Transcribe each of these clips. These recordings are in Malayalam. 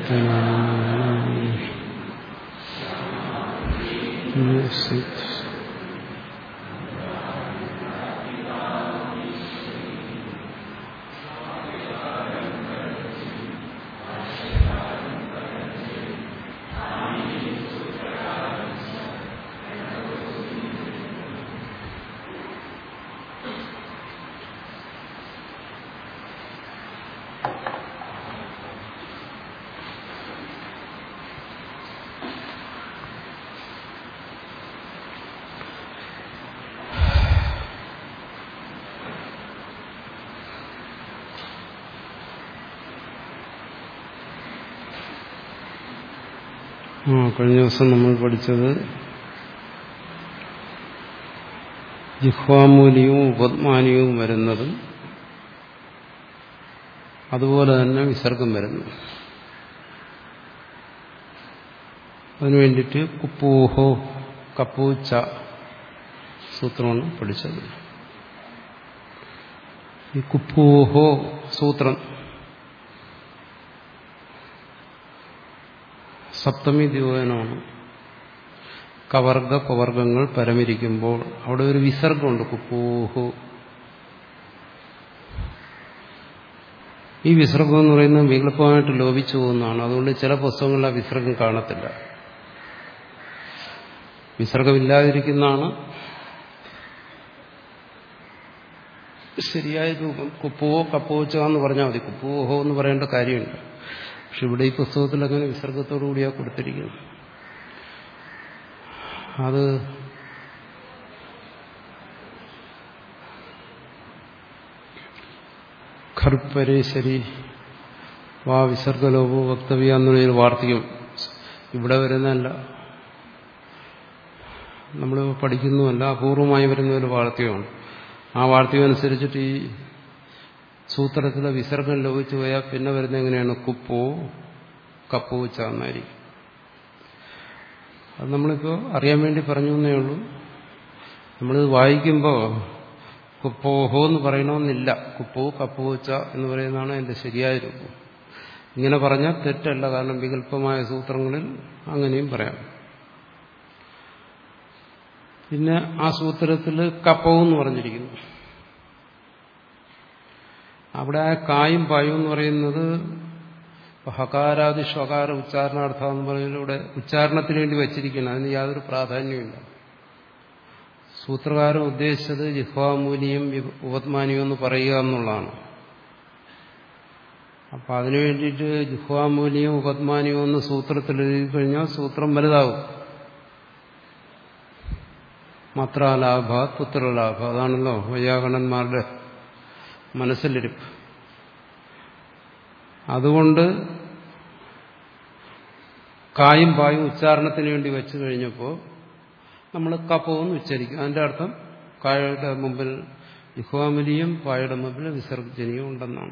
ആ കഴിഞ്ഞ ദിവസം നമ്മൾ പഠിച്ചത് ജിഹ്വാമൂലിയവും ഉപത്മാനിയവും വരുന്നതും അതുപോലെ തന്നെ വിസർഗം വരുന്നു അതിനു വേണ്ടിയിട്ട് കുപ്പൂഹോ കപ്പൂച്ച സൂത്രമാണ് പഠിച്ചത് ഈ കുപ്പൂഹോ സൂത്രം സപ്തമി ദ്യോജനമാണ് കവർഗ പവർഗങ്ങൾ പരമിരിക്കുമ്പോൾ അവിടെ ഒരു വിസർഗമുണ്ട് കുപ്പൂഹു ഈ വിസർഗം എന്ന് പറയുന്നത് വികല്പമായിട്ട് ലോപിച്ചു പോകുന്നതാണ് അതുകൊണ്ട് ചില പുസ്തകങ്ങളിൽ ആ വിസർഗം കാണത്തില്ല വിസർഗമില്ലാതിരിക്കുന്നതാണ് ശരിയായ രൂപം കുപ്പുവോ കപ്പോച്ച എന്ന് പറഞ്ഞാൽ മതി കുപ്പുവോഹോ എന്ന് പറയേണ്ട കാര്യമുണ്ട് പക്ഷെ ഇവിടെ ഈ പുസ്തകത്തിൽ അങ്ങനെ വിസർഗത്തോടു കൂടിയാ കൊടുത്തിരിക്കുന്നു അത് ഖർപ്പരേശ്വരി വാ വിസർഗലോപോ വക്തവ്യ എന്നുള്ളൊരു വാർത്തകം ഇവിടെ വരുന്നതല്ല നമ്മൾ പഠിക്കുന്നുമല്ല അപൂർവമായി വരുന്ന ഒരു വാർത്തകമാണ് ആ വാർത്തകം അനുസരിച്ചിട്ട് ഈ സൂത്രത്തിലെ വിസർഗം ലോപിച്ചു പോയാൽ പിന്നെ വരുന്ന എങ്ങനെയാണ് കുപ്പോ കപ്പോ ചാന്നായിരിക്കും അത് നമ്മളിപ്പോൾ അറിയാൻ വേണ്ടി പറഞ്ഞു എന്നേ ഉള്ളൂ നമ്മളിത് വായിക്കുമ്പോൾ കുപ്പോഹോ എന്ന് പറയണമെന്നില്ല കുപ്പോ കപ്പോച്ച എന്ന് പറയുന്നതാണ് എൻ്റെ ശരിയായ രൂപം ഇങ്ങനെ പറഞ്ഞാൽ തെറ്റല്ല കാരണം വികല്പമായ സൂത്രങ്ങളിൽ അങ്ങനെയും പറയാം പിന്നെ ആ സൂത്രത്തിൽ കപ്പവും എന്ന് പറഞ്ഞിരിക്കുന്നു അവിടെ ആ കായും പായും എന്ന് പറയുന്നത് ഹകാരാദി സ്വകാര ഉച്ചാരണാർത്ഥം എന്ന് പറയുന്നതിലൂടെ ഉച്ചാരണത്തിന് വേണ്ടി വച്ചിരിക്കണം അതിന് യാതൊരു പ്രാധാന്യമില്ല സൂത്രകാരൻ ഉദ്ദേശിച്ചത് ജിഹ്വാമൂലിയും ഉപത്മാനിയും എന്ന് പറയുക എന്നുള്ളതാണ് അപ്പൊ അതിനു വേണ്ടിയിട്ട് ജിഹ്വാമൂലിയും ഉപത്മാനിയും എന്ന് സൂത്രത്തിൽ എഴുതി കഴിഞ്ഞാൽ സൂത്രം വലുതാവും മാത്രാലാഭ പുത്രലാഭ അതാണല്ലോ വൈയാകണന്മാരുടെ മനസ്സിലിരിപ്പ് അതുകൊണ്ട് കായും പായും ഉച്ചാരണത്തിന് വേണ്ടി വെച്ചു കഴിഞ്ഞപ്പോൾ നമ്മൾ കപ്പവും ഉച്ചരിക്കും അതിന്റെ അർത്ഥം കായയുടെ മുമ്പിൽ ഇഹ്വാമലിയും പായയുടെ മുമ്പിൽ വിസർജനീയം ഉണ്ടെന്നാണ്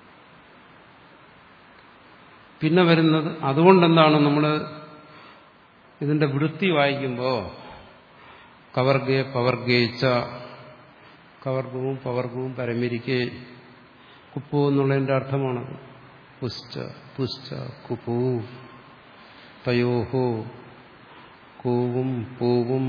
പിന്നെ വരുന്നത് അതുകൊണ്ടെന്താണ് നമ്മൾ ഇതിന്റെ വൃത്തി വായിക്കുമ്പോൾ കവർഗേ പവർഗേച്ച കവർഗവും പവർഗവും പരമിരിക്കെ കുപ്പു എന്നുള്ളതിന്റെ അർത്ഥമാണ് പുശ്ച പുശ്ച കുപ്പു തയോഹോ കൂവും പൂവും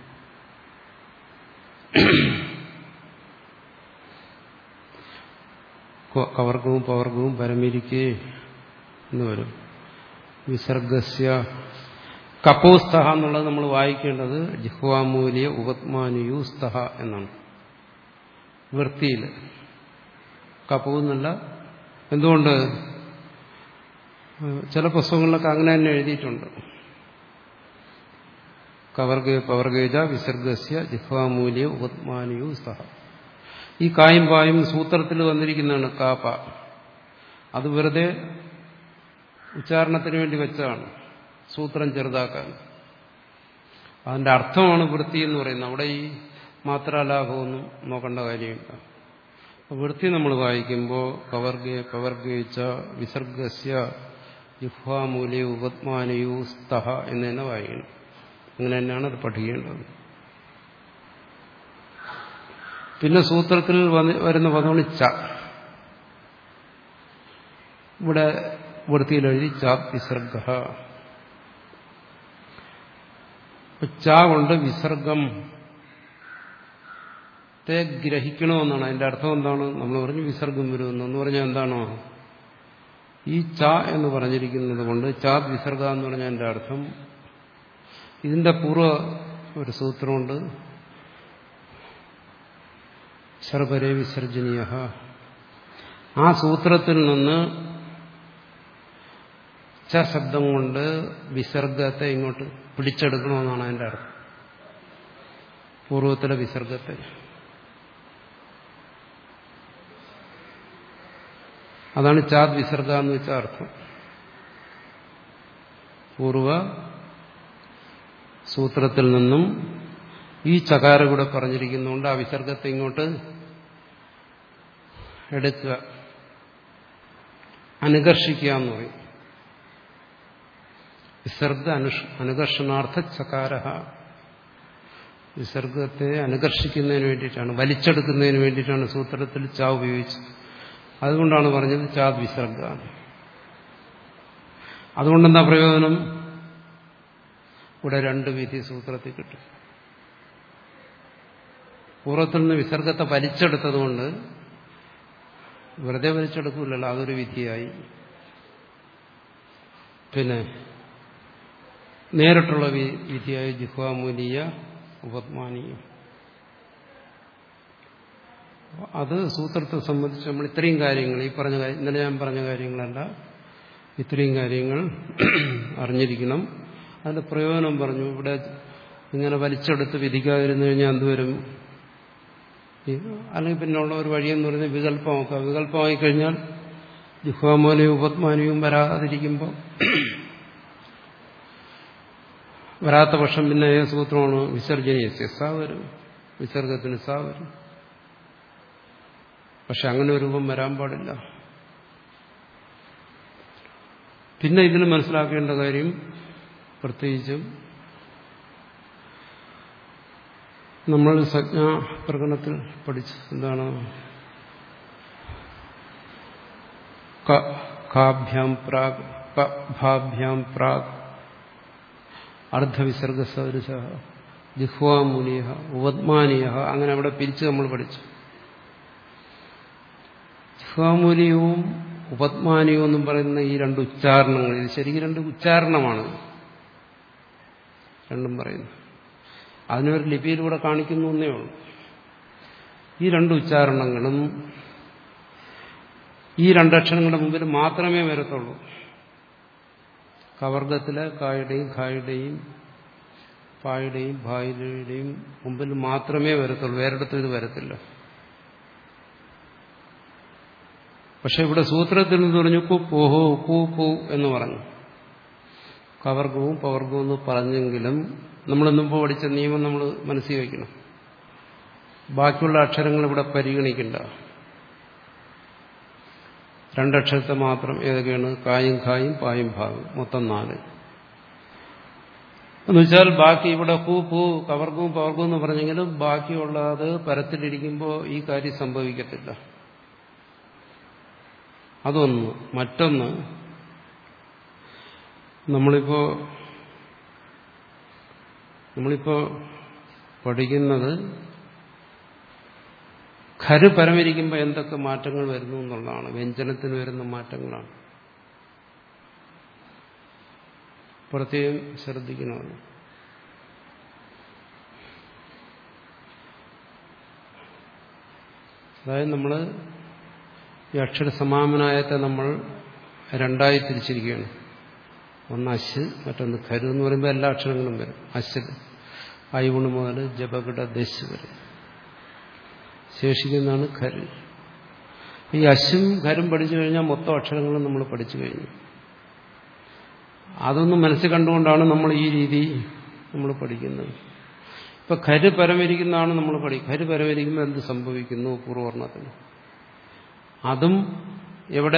കവർഗവും പവർഗവും പരമിരിക്കെ എന്ന് വരും വിസർഗസ്യ കപ്പോസ്തഹ എന്നുള്ളത് നമ്മൾ വായിക്കേണ്ടത് ജിഹ്വാമൂല്യ ഉപത്മാനുയു സ്തഹ എന്നാണ് വൃത്തിയിൽ കപ്പൂന്നല്ല എന്തുകൊണ്ട് ചില പുസ്തകങ്ങളിലൊക്കെ അങ്ങനെ തന്നെ എഴുതിയിട്ടുണ്ട് കവർഗ പവർഗേജ വിസർഗസ്യ ജിഹ്വാമൂല്യ ഉപത്മാനിയു സ്തഹ ഈ കായും പായും സൂത്രത്തിൽ വന്നിരിക്കുന്നതാണ് കാപ്പ അത് വെറുതെ ഉച്ചാരണത്തിന് വേണ്ടി വെച്ചതാണ് സൂത്രം ചെറുതാക്കാൻ അതിന്റെ അർത്ഥമാണ് വൃത്തി എന്ന് പറയുന്നത് അവിടെ ഈ മാത്രാലാഭമൊന്നും നോക്കേണ്ട കാര്യമില്ല വൃത്തി നമ്മൾ വായിക്കുമ്പോൾ കവർഗേ പവർഗേച്ച വിസർഗസ്യ ജിഹ്വാമൂല്യ ഉപത്മാനയു സ്തഹ എന്ന് തന്നെ വായിക്കണം അങ്ങനെ തന്നെയാണ് അത് പഠിക്കേണ്ടത് പിന്നെ സൂത്രത്തിൽ വരുന്ന പദമാണ് ച ഇവിടെ വൃത്തിയിൽ എഴുതി ചാത് വിസർഗ ചാ കൊണ്ട് വിസർഗം ത്തെ ഗ്രഹിക്കണമെന്നാണ് അതിന്റെ അർത്ഥം എന്താണ് നമ്മൾ പറഞ്ഞു വിസർഗം വരുമെന്ന് എന്ന് പറഞ്ഞാൽ എന്താണോ ഈ ച എന്ന് പറഞ്ഞിരിക്കുന്നത് കൊണ്ട് ചാത് വിസർഗ എന്ന് പറഞ്ഞാൽ എൻ്റെ അർത്ഥം ഇതിന്റെ പൂർവ്വ ഒരു സൂത്രമുണ്ട് ശർവരെ വിസർജനീയ ആ സൂത്രത്തിൽ നിന്ന് ച ശബ്ദം കൊണ്ട് വിസർഗത്തെ ഇങ്ങോട്ട് പിടിച്ചെടുക്കണമെന്നാണ് അതിന്റെ അർത്ഥം പൂർവ്വത്തിലെ വിസർഗത്തെ അതാണ് ചാത് വിസർഗ എന്ന് വെച്ച അർത്ഥം പൂർവ സൂത്രത്തിൽ നിന്നും ഈ ചകാര കൂടെ പറഞ്ഞിരിക്കുന്നുണ്ട് ആ വിസർഗത്തെ ഇങ്ങോട്ട് എടുക്കുക അനുകർഷിക്കുക എന്ന് പറയും വിസർഗ അനുഷ് അനുകർഷണാർത്ഥ ചകാര വിസർഗത്തെ അനുകർഷിക്കുന്നതിന് വേണ്ടിയിട്ടാണ് വലിച്ചെടുക്കുന്നതിന് വേണ്ടിയിട്ടാണ് സൂത്രത്തിൽ ചാ ഉപയോഗിച്ചത് അതുകൊണ്ടാണ് പറഞ്ഞത് ചാത് വിസർഗ അതുകൊണ്ടെന്താ പ്രയോജനം ഇവിടെ രണ്ട് വിധി സൂത്രത്തിൽ കിട്ടും പൂർവ്വത്തിൽ നിന്ന് വിസർഗത്തെ വലിച്ചെടുത്തതുകൊണ്ട് വെറുതെ വലിച്ചെടുക്കില്ലല്ലോ അതൊരു വിധിയായി പിന്നെ നേരിട്ടുള്ള വിധിയായ ജിഹ്വാമൂലീയ ഉപത്മാനീയം അത് സൂത്രത്തെ സംബന്ധിച്ച് നമ്മൾ ഇത്രയും കാര്യങ്ങൾ ഈ പറഞ്ഞ കാര്യം ഇന്നലെ ഞാൻ പറഞ്ഞ കാര്യങ്ങളല്ല ഇത്രയും കാര്യങ്ങൾ അറിഞ്ഞിരിക്കണം അതിന്റെ പ്രയോജനം പറഞ്ഞു ഇവിടെ ഇങ്ങനെ വലിച്ചെടുത്ത് വിധിക്കാതിരുന്നു കഴിഞ്ഞാൽ എന്തുവരും അല്ലെങ്കിൽ പിന്നുള്ള ഒരു വഴിയെന്ന് പറയുന്നത് വികല്പമാക്കുക വികല്പമായി കഴിഞ്ഞാൽ ജിഹ്വാമോനയും ഉപത്മാനയും വരാതിരിക്കുമ്പോൾ വരാത്ത പക്ഷം പിന്നെ ഏത് സൂത്രമാണ് വിസർജനീയ സ വരും വിസർഗത്തിന് സ വരും പക്ഷെ അങ്ങനെ ഒരു രൂപം വരാൻ പാടില്ല പിന്നെ ഇതിൽ മനസ്സിലാക്കേണ്ട കാര്യം പ്രത്യേകിച്ചും നമ്മൾ സജ്ഞാ പ്രകടനത്തിൽ പഠിച്ചു എന്താണ് കാഭ്യാം പ്രാഗ് ഭാഭ്യാം പ്രാഗ് അർദ്ധവിസർഗ സദൃശ ജിഹ്വാമുനിയ ഉപത്മാനീയ അങ്ങനെ അവിടെ പിരിച്ച് നമ്മൾ പഠിച്ചു ജിഹ്വാമൂലിയവും ഉപത്മാനിയവും എന്നും പറയുന്ന ഈ രണ്ട് ഉച്ചാരണങ്ങൾ ഇത് ശരിക്കും രണ്ട് ഉച്ചാരണമാണ് രണ്ടും പറയുന്നു അതിനൊരു ലിപിയിലൂടെ കാണിക്കുന്നു എന്നേ ഉള്ളൂ ഈ രണ്ട് ഉച്ചാരണങ്ങളും ഈ രണ്ടക്ഷരങ്ങളുടെ മുമ്പിൽ മാത്രമേ വരത്തുള്ളൂ കവർഗത്തിലെ കായുടെയും ഖായുടെയും പായുടെയും ഭായുടെയും മുമ്പിൽ മാത്രമേ വരത്തുള്ളൂ വേറിടത്തും ഇത് വരത്തില്ല പക്ഷെ ഇവിടെ സൂത്രത്തിൽ നിന്ന് പറഞ്ഞു കു പോഹോ കൂ പൂ എന്ന് പറഞ്ഞു കവർഗവും പവർഗവും എന്ന് പറഞ്ഞെങ്കിലും നമ്മൾ മുമ്പ് പഠിച്ച നിയമം നമ്മൾ മനസ്സിൽ വയ്ക്കണം ബാക്കിയുള്ള അക്ഷരങ്ങൾ ഇവിടെ പരിഗണിക്കണ്ട രണ്ടക്ഷരത്തെ മാത്രം ഏതൊക്കെയാണ് കായും ഖായും പായും ഭാഗം മൊത്തം നാല് എന്നുവെച്ചാൽ ബാക്കി ഇവിടെ പൂ പൂ കവർഗവും പവർഗവും എന്ന് പറഞ്ഞെങ്കിലും ബാക്കിയുള്ള അത് പരത്തിലിരിക്കുമ്പോൾ ഈ കാര്യം സംഭവിക്കത്തില്ല അതൊന്ന് മറ്റൊന്ന് നമ്മളിപ്പോ നമ്മളിപ്പോ പഠിക്കുന്നത് ഖര് പരമിരിക്കുമ്പോൾ എന്തൊക്കെ മാറ്റങ്ങൾ വരുന്നു എന്നുള്ളതാണ് വ്യഞ്ജനത്തിന് വരുന്ന മാറ്റങ്ങളാണ് പ്രത്യേകം ശ്രദ്ധിക്കണമെന്ന് അതായത് നമ്മൾ ഈ അക്ഷര സമാമനായത്തെ നമ്മൾ രണ്ടായി തിരിച്ചിരിക്കുകയാണ് ഒന്ന് അശ് മറ്റൊന്ന് കരു എന്ന് പറയുമ്പോൾ എല്ലാ അക്ഷരങ്ങളും വരും അശ് ഐവുണ് മുതൽ ജപകിട ദശ് വരെ ശേഷിക്കുന്നതാണ് ഖര് ഈ അശും ഖരും പഠിച്ചു കഴിഞ്ഞാൽ മൊത്തം അക്ഷരങ്ങളും നമ്മൾ പഠിച്ചു കഴിഞ്ഞു അതൊന്നും മനസ്സിൽ കണ്ടുകൊണ്ടാണ് നമ്മൾ ഈ രീതി നമ്മൾ പഠിക്കുന്നത് ഇപ്പൊ ഖര് പരമരിക്കുന്നതാണ് നമ്മൾ പഠിക്കുക ഖര് പരമരിക്കുമ്പോൾ എന്ത് സംഭവിക്കുന്നു പൂർവ്വർണ്ണത്തിന് അതും എവിടെ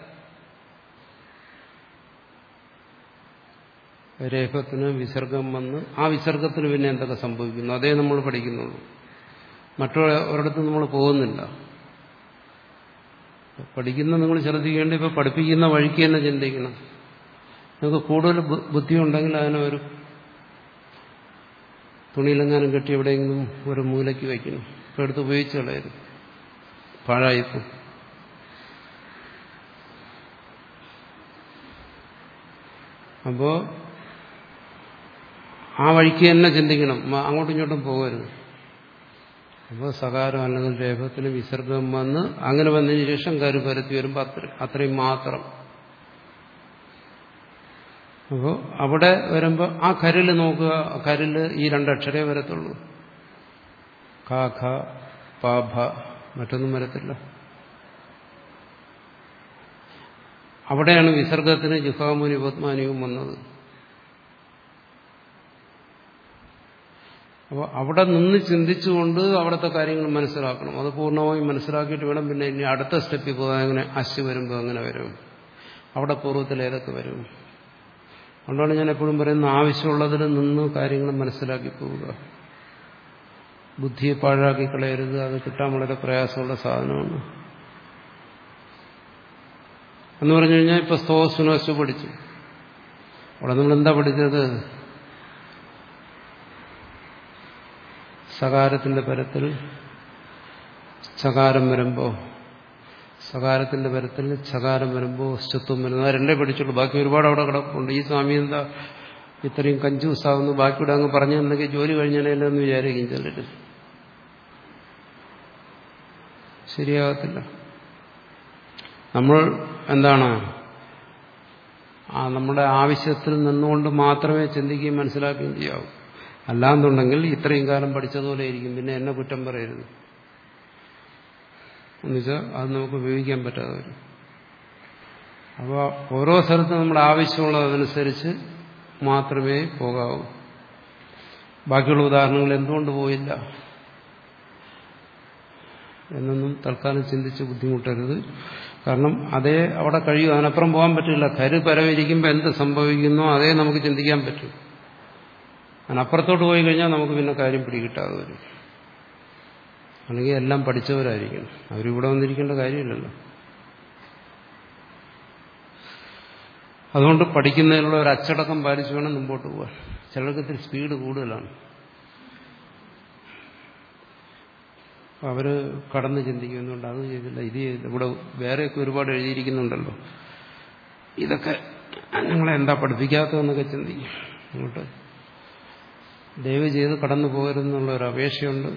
രേഖത്തിന് വിസർഗം വന്ന് ആ വിസർഗത്തിന് പിന്നെ എന്തൊക്കെ സംഭവിക്കുന്നു അതേ നമ്മൾ പഠിക്കുന്നുള്ളൂ മറ്റൊരിടത്തും നമ്മൾ പോകുന്നില്ല പഠിക്കുന്ന നിങ്ങൾ ശ്രദ്ധിക്കേണ്ട ഇപ്പൊ പഠിപ്പിക്കുന്ന വഴിക്ക് തന്നെ ചിന്തിക്കണം നിങ്ങൾക്ക് കൂടുതൽ ബുദ്ധി ഉണ്ടെങ്കിൽ അതിനെ ഒരു തുണിയിലെങ്ങാനും കെട്ടി എവിടെയെങ്കിലും ഒരു മൂലയ്ക്ക് വയ്ക്കണം ഇപ്പൊ എടുത്ത് ഉപയോഗിച്ച് കളയരുത് പാഴായിപ്പോ അപ്പോ ആ വഴിക്ക് തന്നെ ചിന്തിക്കണം അങ്ങോട്ടും ഇങ്ങോട്ടും പോകരുത് അപ്പോൾ സകാരം അല്ലെങ്കിൽ രേഖത്തിന് വിസർഗം വന്ന് അങ്ങനെ വന്നതിന് ശേഷം കരു പരത്തി വരുമ്പോൾ അത്ര അത്രയും മാത്രം അപ്പോൾ അവിടെ വരുമ്പോൾ ആ കരിൽ നോക്കുക കരിൽ ഈ രണ്ടക്ഷരേ വരത്തുള്ളൂ ഖ ഖ പ ഭ മറ്റൊന്നും വരത്തില്ല അവിടെയാണ് വിസർഗത്തിന് ജുഹാമുനി ഉപത്മാനിയും വന്നത് അപ്പോൾ അവിടെ നിന്ന് ചിന്തിച്ചുകൊണ്ട് അവിടുത്തെ കാര്യങ്ങൾ മനസ്സിലാക്കണം അത് പൂർണ്ണമായും മനസ്സിലാക്കിയിട്ട് വേണം പിന്നെ ഇനി അടുത്ത സ്റ്റെപ്പിൽ പോകാൻ അങ്ങനെ അശ് വരുമ്പോൾ അങ്ങനെ വരും അവിടെ പൂർവ്വത്തിൽ ഏതൊക്കെ വരും അതുകൊണ്ടാണ് ഞാൻ എപ്പോഴും പറയുന്നത് ആവശ്യമുള്ളതിൽ നിന്ന് കാര്യങ്ങൾ മനസ്സിലാക്കി പോവുക ബുദ്ധിയെ പാഴാക്കി കളയരുത് അത് കിട്ടാൻ വളരെ പ്രയാസമുള്ള സാധനമാണ് എന്ന് പറഞ്ഞു കഴിഞ്ഞാൽ ഇപ്പൊ സ്തോസുനോസ് പഠിച്ചു അവിടെ നമ്മൾ എന്താ പഠിച്ചത് സകാരത്തിന്റെ പരത്തിൽ ചകാരം വരുമ്പോ സകാരത്തിന്റെ പരത്തിൽ ചകാരം വരുമ്പോ സ്തുത്വം വരുന്നു ആ രണ്ടേ പഠിച്ചുള്ളൂ ബാക്കി ഒരുപാട് അവിടെ കിടപ്പുണ്ട് ഈ സ്വാമി എന്താ ഇത്രയും കഞ്ചൂസാവുന്നു ബാക്കിയുടെ അങ്ങ് പറഞ്ഞു തന്നെങ്കിൽ ജോലി കഴിഞ്ഞാലല്ലോ എന്ന് വിചാരിക്കും ചിലര് ശരിയാകത്തില്ല നമ്മൾ എന്താണ് ആ നമ്മുടെ ആവശ്യത്തിൽ നിന്നുകൊണ്ട് മാത്രമേ ചിന്തിക്കുകയും മനസ്സിലാക്കുകയും ചെയ്യാവൂ അല്ലാന്നുണ്ടെങ്കിൽ ഇത്രയും കാലം പഠിച്ചതുപോലെ ഇരിക്കും പിന്നെ എന്നെ കുറ്റം പറയരുത് എന്നുവെച്ചാൽ അത് നമുക്ക് ഉപയോഗിക്കാൻ പറ്റാതെ വരും അപ്പോൾ ഓരോ സ്ഥലത്തും നമ്മുടെ ആവശ്യമുള്ളതനുസരിച്ച് മാത്രമേ പോകാവൂ ബാക്കിയുള്ള ഉദാഹരണങ്ങൾ എന്തുകൊണ്ട് പോയില്ല എന്നൊന്നും തൽക്കാലം ചിന്തിച്ച് ബുദ്ധിമുട്ടരുത് കാരണം അതേ അവിടെ കഴിയും അതിനപ്പുറം പോകാൻ പറ്റില്ല കരു പരമിരിക്കുമ്പോൾ എന്ത് സംഭവിക്കുന്നോ അതേ നമുക്ക് ചിന്തിക്കാൻ പറ്റും അതിനപ്പുറത്തോട്ട് പോയി കഴിഞ്ഞാൽ നമുക്ക് പിന്നെ കാര്യം പിടികിട്ടാതെ വരും അല്ലെങ്കിൽ എല്ലാം പഠിച്ചവരായിരിക്കണം അവരിവിടെ വന്നിരിക്കേണ്ട കാര്യമില്ലല്ലോ അതുകൊണ്ട് പഠിക്കുന്നതിനുള്ള ഒരു അച്ചടക്കം പാലിച്ചു വേണം മുമ്പോട്ട് പോകാൻ ചിലർക്ക് ഇത്തിരി സ്പീഡ് കൂടുതലാണ് അവര് കടന്ന് ചിന്തിക്കുന്നുണ്ട് അത് ചെയ്തില്ല ഇത് ചെയ്തില്ല ഇവിടെ വേറെയൊക്കെ ഒരുപാട് എഴുതിയിരിക്കുന്നുണ്ടല്ലോ ഇതൊക്കെ ഞങ്ങളെ എന്താ പഠിപ്പിക്കാത്തതെന്നൊക്കെ ചിന്തിക്കും അങ്ങോട്ട് ദയവ് ചെയ്ത് കടന്നു പോകരുതെന്നുള്ള ഒരു അപേക്ഷയുണ്ട്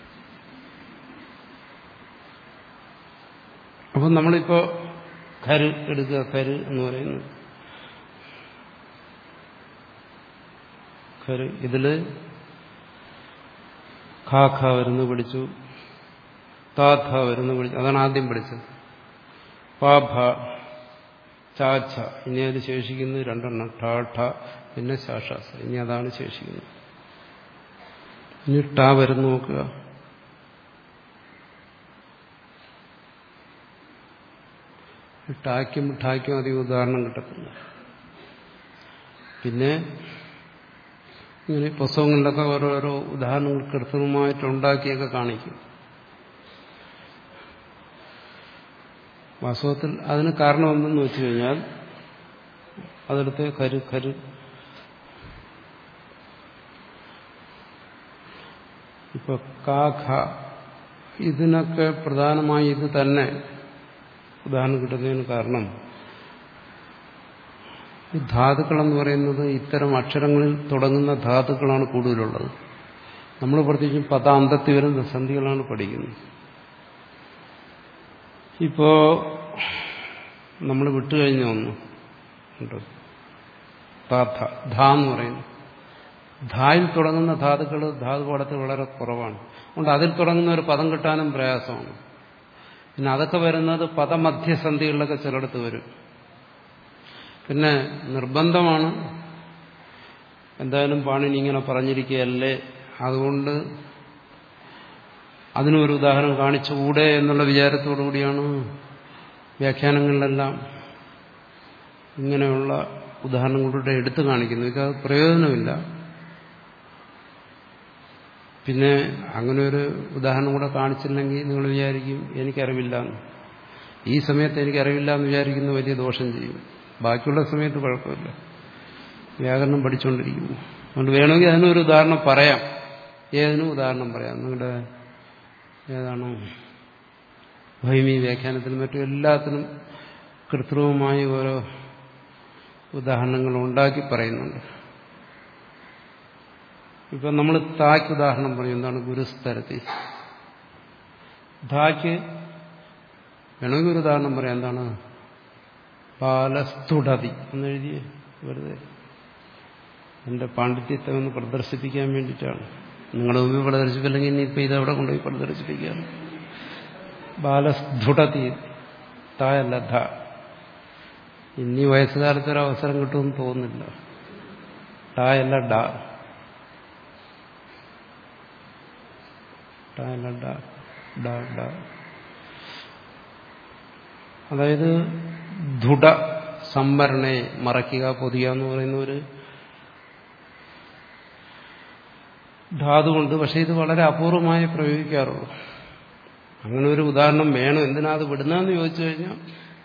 അപ്പം നമ്മളിപ്പോ കര് എടുക്കുക കര് എന്ന് പറയുന്നു കര് ഇതില് ഖാ ഖ വരുന്നു പഠിച്ചു താ ധ വരുന്നു പഠിച്ചു അതാണ് ആദ്യം പഠിച്ചത് പാ ഭ ചാ ഛ ഇനി അത് ശേഷിക്കുന്നത് രണ്ടെണ്ണം ഠ ഠ പിന്നെ ശാഷാസ ഇനി അതാണ് ശേഷിക്കുന്നത് ഇനി ടാ വരുന്നു നോക്കുക ടാക്കും ഠാക്കും അധികം ഉദാഹരണം കിട്ടത്തില്ല പിന്നെ ഇങ്ങനെ പുസ്തകങ്ങളിലൊക്കെ ഓരോരോ ഉദാഹരണങ്ങൾ കൃത്രിമമായിട്ട് ഉണ്ടാക്കിയൊക്കെ കാണിക്കും വാസ്തവത്തിൽ അതിന് കാരണം എന്തെന്ന് വെച്ചു കഴിഞ്ഞാൽ അതെടുത്ത് കരു കരു ഇപ്പൊ കാഖ ഇതിനൊക്കെ പ്രധാനമായി ഇത് തന്നെ ഉദാഹരണം കിട്ടുന്നതിന് കാരണം ഈ ധാതുക്കളെന്ന് പറയുന്നത് ഇത്തരം അക്ഷരങ്ങളിൽ തുടങ്ങുന്ന ധാതുക്കളാണ് കൂടുതലുള്ളത് നമ്മൾ പ്രത്യേകിച്ചും പദാന്തത്തിൽ വരുന്ന സന്ധികളാണ് പഠിക്കുന്നത് ഇപ്പോ നമ്മൾ വിട്ടുകഴിഞ്ഞ ഒന്ന് ഉണ്ട് ധാ എന്ന് പറയുന്നു ധായിൽ തുടങ്ങുന്ന ധാതുക്കൾ ധാതുപാഠത്തിൽ വളരെ കുറവാണ് അതുകൊണ്ട് അതിൽ തുടങ്ങുന്ന ഒരു പദം കിട്ടാനും പ്രയാസമാണ് പിന്നെ അതൊക്കെ വരുന്നത് പദമധ്യസന്ധികളിലൊക്കെ ചിലടത്ത് വരും പിന്നെ നിർബന്ധമാണ് എന്തായാലും പാണിനി ഇങ്ങനെ പറഞ്ഞിരിക്കുകയല്ലേ അതുകൊണ്ട് അതിനൊരു ഉദാഹരണം കാണിച്ചുകൂടെ എന്നുള്ള വിചാരത്തോടു കൂടിയാണ് വ്യാഖ്യാനങ്ങളിലെല്ലാം ഇങ്ങനെയുള്ള ഉദാഹരണങ്ങളുടെ എടുത്തു കാണിക്കുന്നത് ഇത് പ്രയോജനമില്ല പിന്നെ അങ്ങനെ ഒരു ഉദാഹരണം കൂടെ കാണിച്ചില്ലെങ്കിൽ നിങ്ങൾ വിചാരിക്കും എനിക്കറിവില്ല ഈ സമയത്ത് എനിക്ക് അറിവില്ല എന്ന് വിചാരിക്കുന്ന വലിയ ദോഷം ചെയ്യും ബാക്കിയുള്ള സമയത്ത് കുഴപ്പമില്ല വ്യാകരണം പഠിച്ചുകൊണ്ടിരിക്കുന്നു അതുകൊണ്ട് വേണമെങ്കിൽ അതിനൊരു ഉദാഹരണം പറയാം ഏതിനും ഉദാഹരണം പറയാം നിങ്ങളുടെ ഏതാണോ ഭൈമി വ്യാഖ്യാനത്തിനും മറ്റും എല്ലാത്തിനും കൃത്രിമമായി ഓരോ ഉദാഹരണങ്ങൾ ഉണ്ടാക്കി പറയുന്നുണ്ട് ഇപ്പം നമ്മൾ താക്ക് ഉദാഹരണം പറയും എന്താണ് ഗുരുസ്തരത്തി ധാക്ക് വേണമെങ്കിൽ ഒരു ഉദാഹരണം പറയാം എന്താണ് ബാലസ്തുടതി എന്നെഴുതി വെറുതെ എന്റെ പാണ്ഡിത്യത്തെ ഒന്ന് പ്രദർശിപ്പിക്കാൻ വേണ്ടിയിട്ടാണ് നിങ്ങളുടെ മുമ്പിൽ പ്രദർശിപ്പില്ലെങ്കിൽ ഇനിയിപ്പോൾ ഇതവിടെ കൊണ്ടുപോയി പ്രദർശിപ്പിക്കാം ബാലസ്ഫുടതി തായല്ല ധ ഇനി വയസ്സുകാലത്ത് ഒരു അവസരം കിട്ടുമെന്ന് തോന്നുന്നില്ല ടായല്ല ഡ ടായല്ല ഡ ഡ ഡ അതായത് ദുട സംവരണയെ മറയ്ക്കുക പൊതിയുക എന്ന് പറയുന്ന ഒരു ധാതുകൊണ്ട് പക്ഷെ ഇത് വളരെ അപൂർവമായി പ്രയോഗിക്കാറുള്ളൂ അങ്ങനെ ഒരു ഉദാഹരണം വേണം എന്തിനാ അത് വിടുന്നതെന്ന് ചോദിച്ചു കഴിഞ്ഞാൽ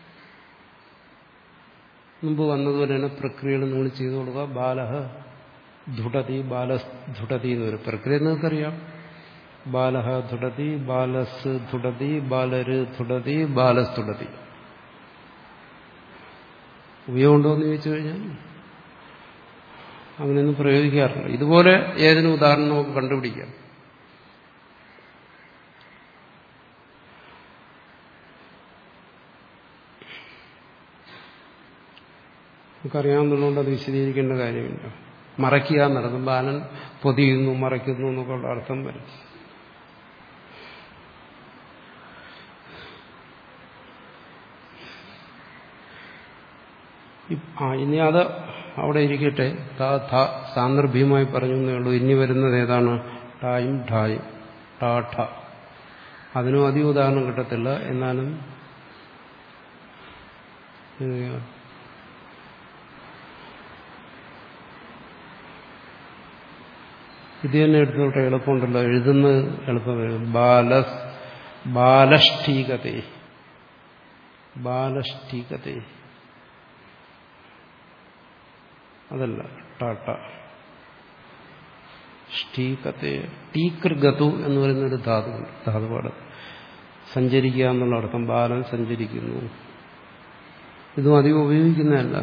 മുമ്പ് വന്നതുപോലെയാണ് പ്രക്രിയകൾ നിങ്ങൾ ചെയ്തു കൊടുക്കുക ബാലഹ ധുടതി ബാലസ് ധുടതി എന്നൊരു പ്രക്രിയ നിങ്ങൾക്കറിയാം ബാലഹ ധുടതി ബാലസ് ധുടതി ബാലര് ധുടതി ബാലസ് ധുടതി ഉപയോഗമുണ്ടോ എന്ന് ചോദിച്ചു കഴിഞ്ഞാൽ അങ്ങനെയൊന്നും പ്രയോഗിക്കാറില്ല ഇതുപോലെ ഏതിനും ഉദാഹരണം നമുക്ക് കണ്ടുപിടിക്കാം നമുക്കറിയാവുന്നതുകൊണ്ട് അത് വിശദീകരിക്കേണ്ട കാര്യമില്ല മറയ്ക്കുക എന്നർത്ഥം ബാലൻ പൊതിയുന്നു മറയ്ക്കുന്നു എന്നൊക്കെ ഉള്ള അർത്ഥം വരും ആ ഇനി അത് അവിടെ ഇരിക്കട്ടെ താ ഥ സാന്ദർഭ്യമായി പറഞ്ഞു എന്നേ ഉള്ളൂ ഇനി വരുന്നത് ഏതാണ് ടായും ഠായും ടാ ഠ അതിനും അധികം ഉദാഹരണം കിട്ടത്തില്ല എന്നാലും ഇത് തന്നെ എടുത്തോട്ടെ എളുപ്പമുണ്ടല്ലോ എഴുതുന്നത് എളുപ്പം വരും ബാലസ് ബാലഷ്ഠീകതേ ബാലഷ്ഠീകതേ അതല്ല ടാട്ട ഷ്ടീകത്തെ ടീകൃഗതു എന്ന് പറയുന്ന ഒരു ധാതുണ്ട് ധാതുപാട് സഞ്ചരിക്കുക എന്നുള്ള അർത്ഥം ബാലൻ സഞ്ചരിക്കുന്നു ഇതും അധികം ഉപയോഗിക്കുന്നതല്ല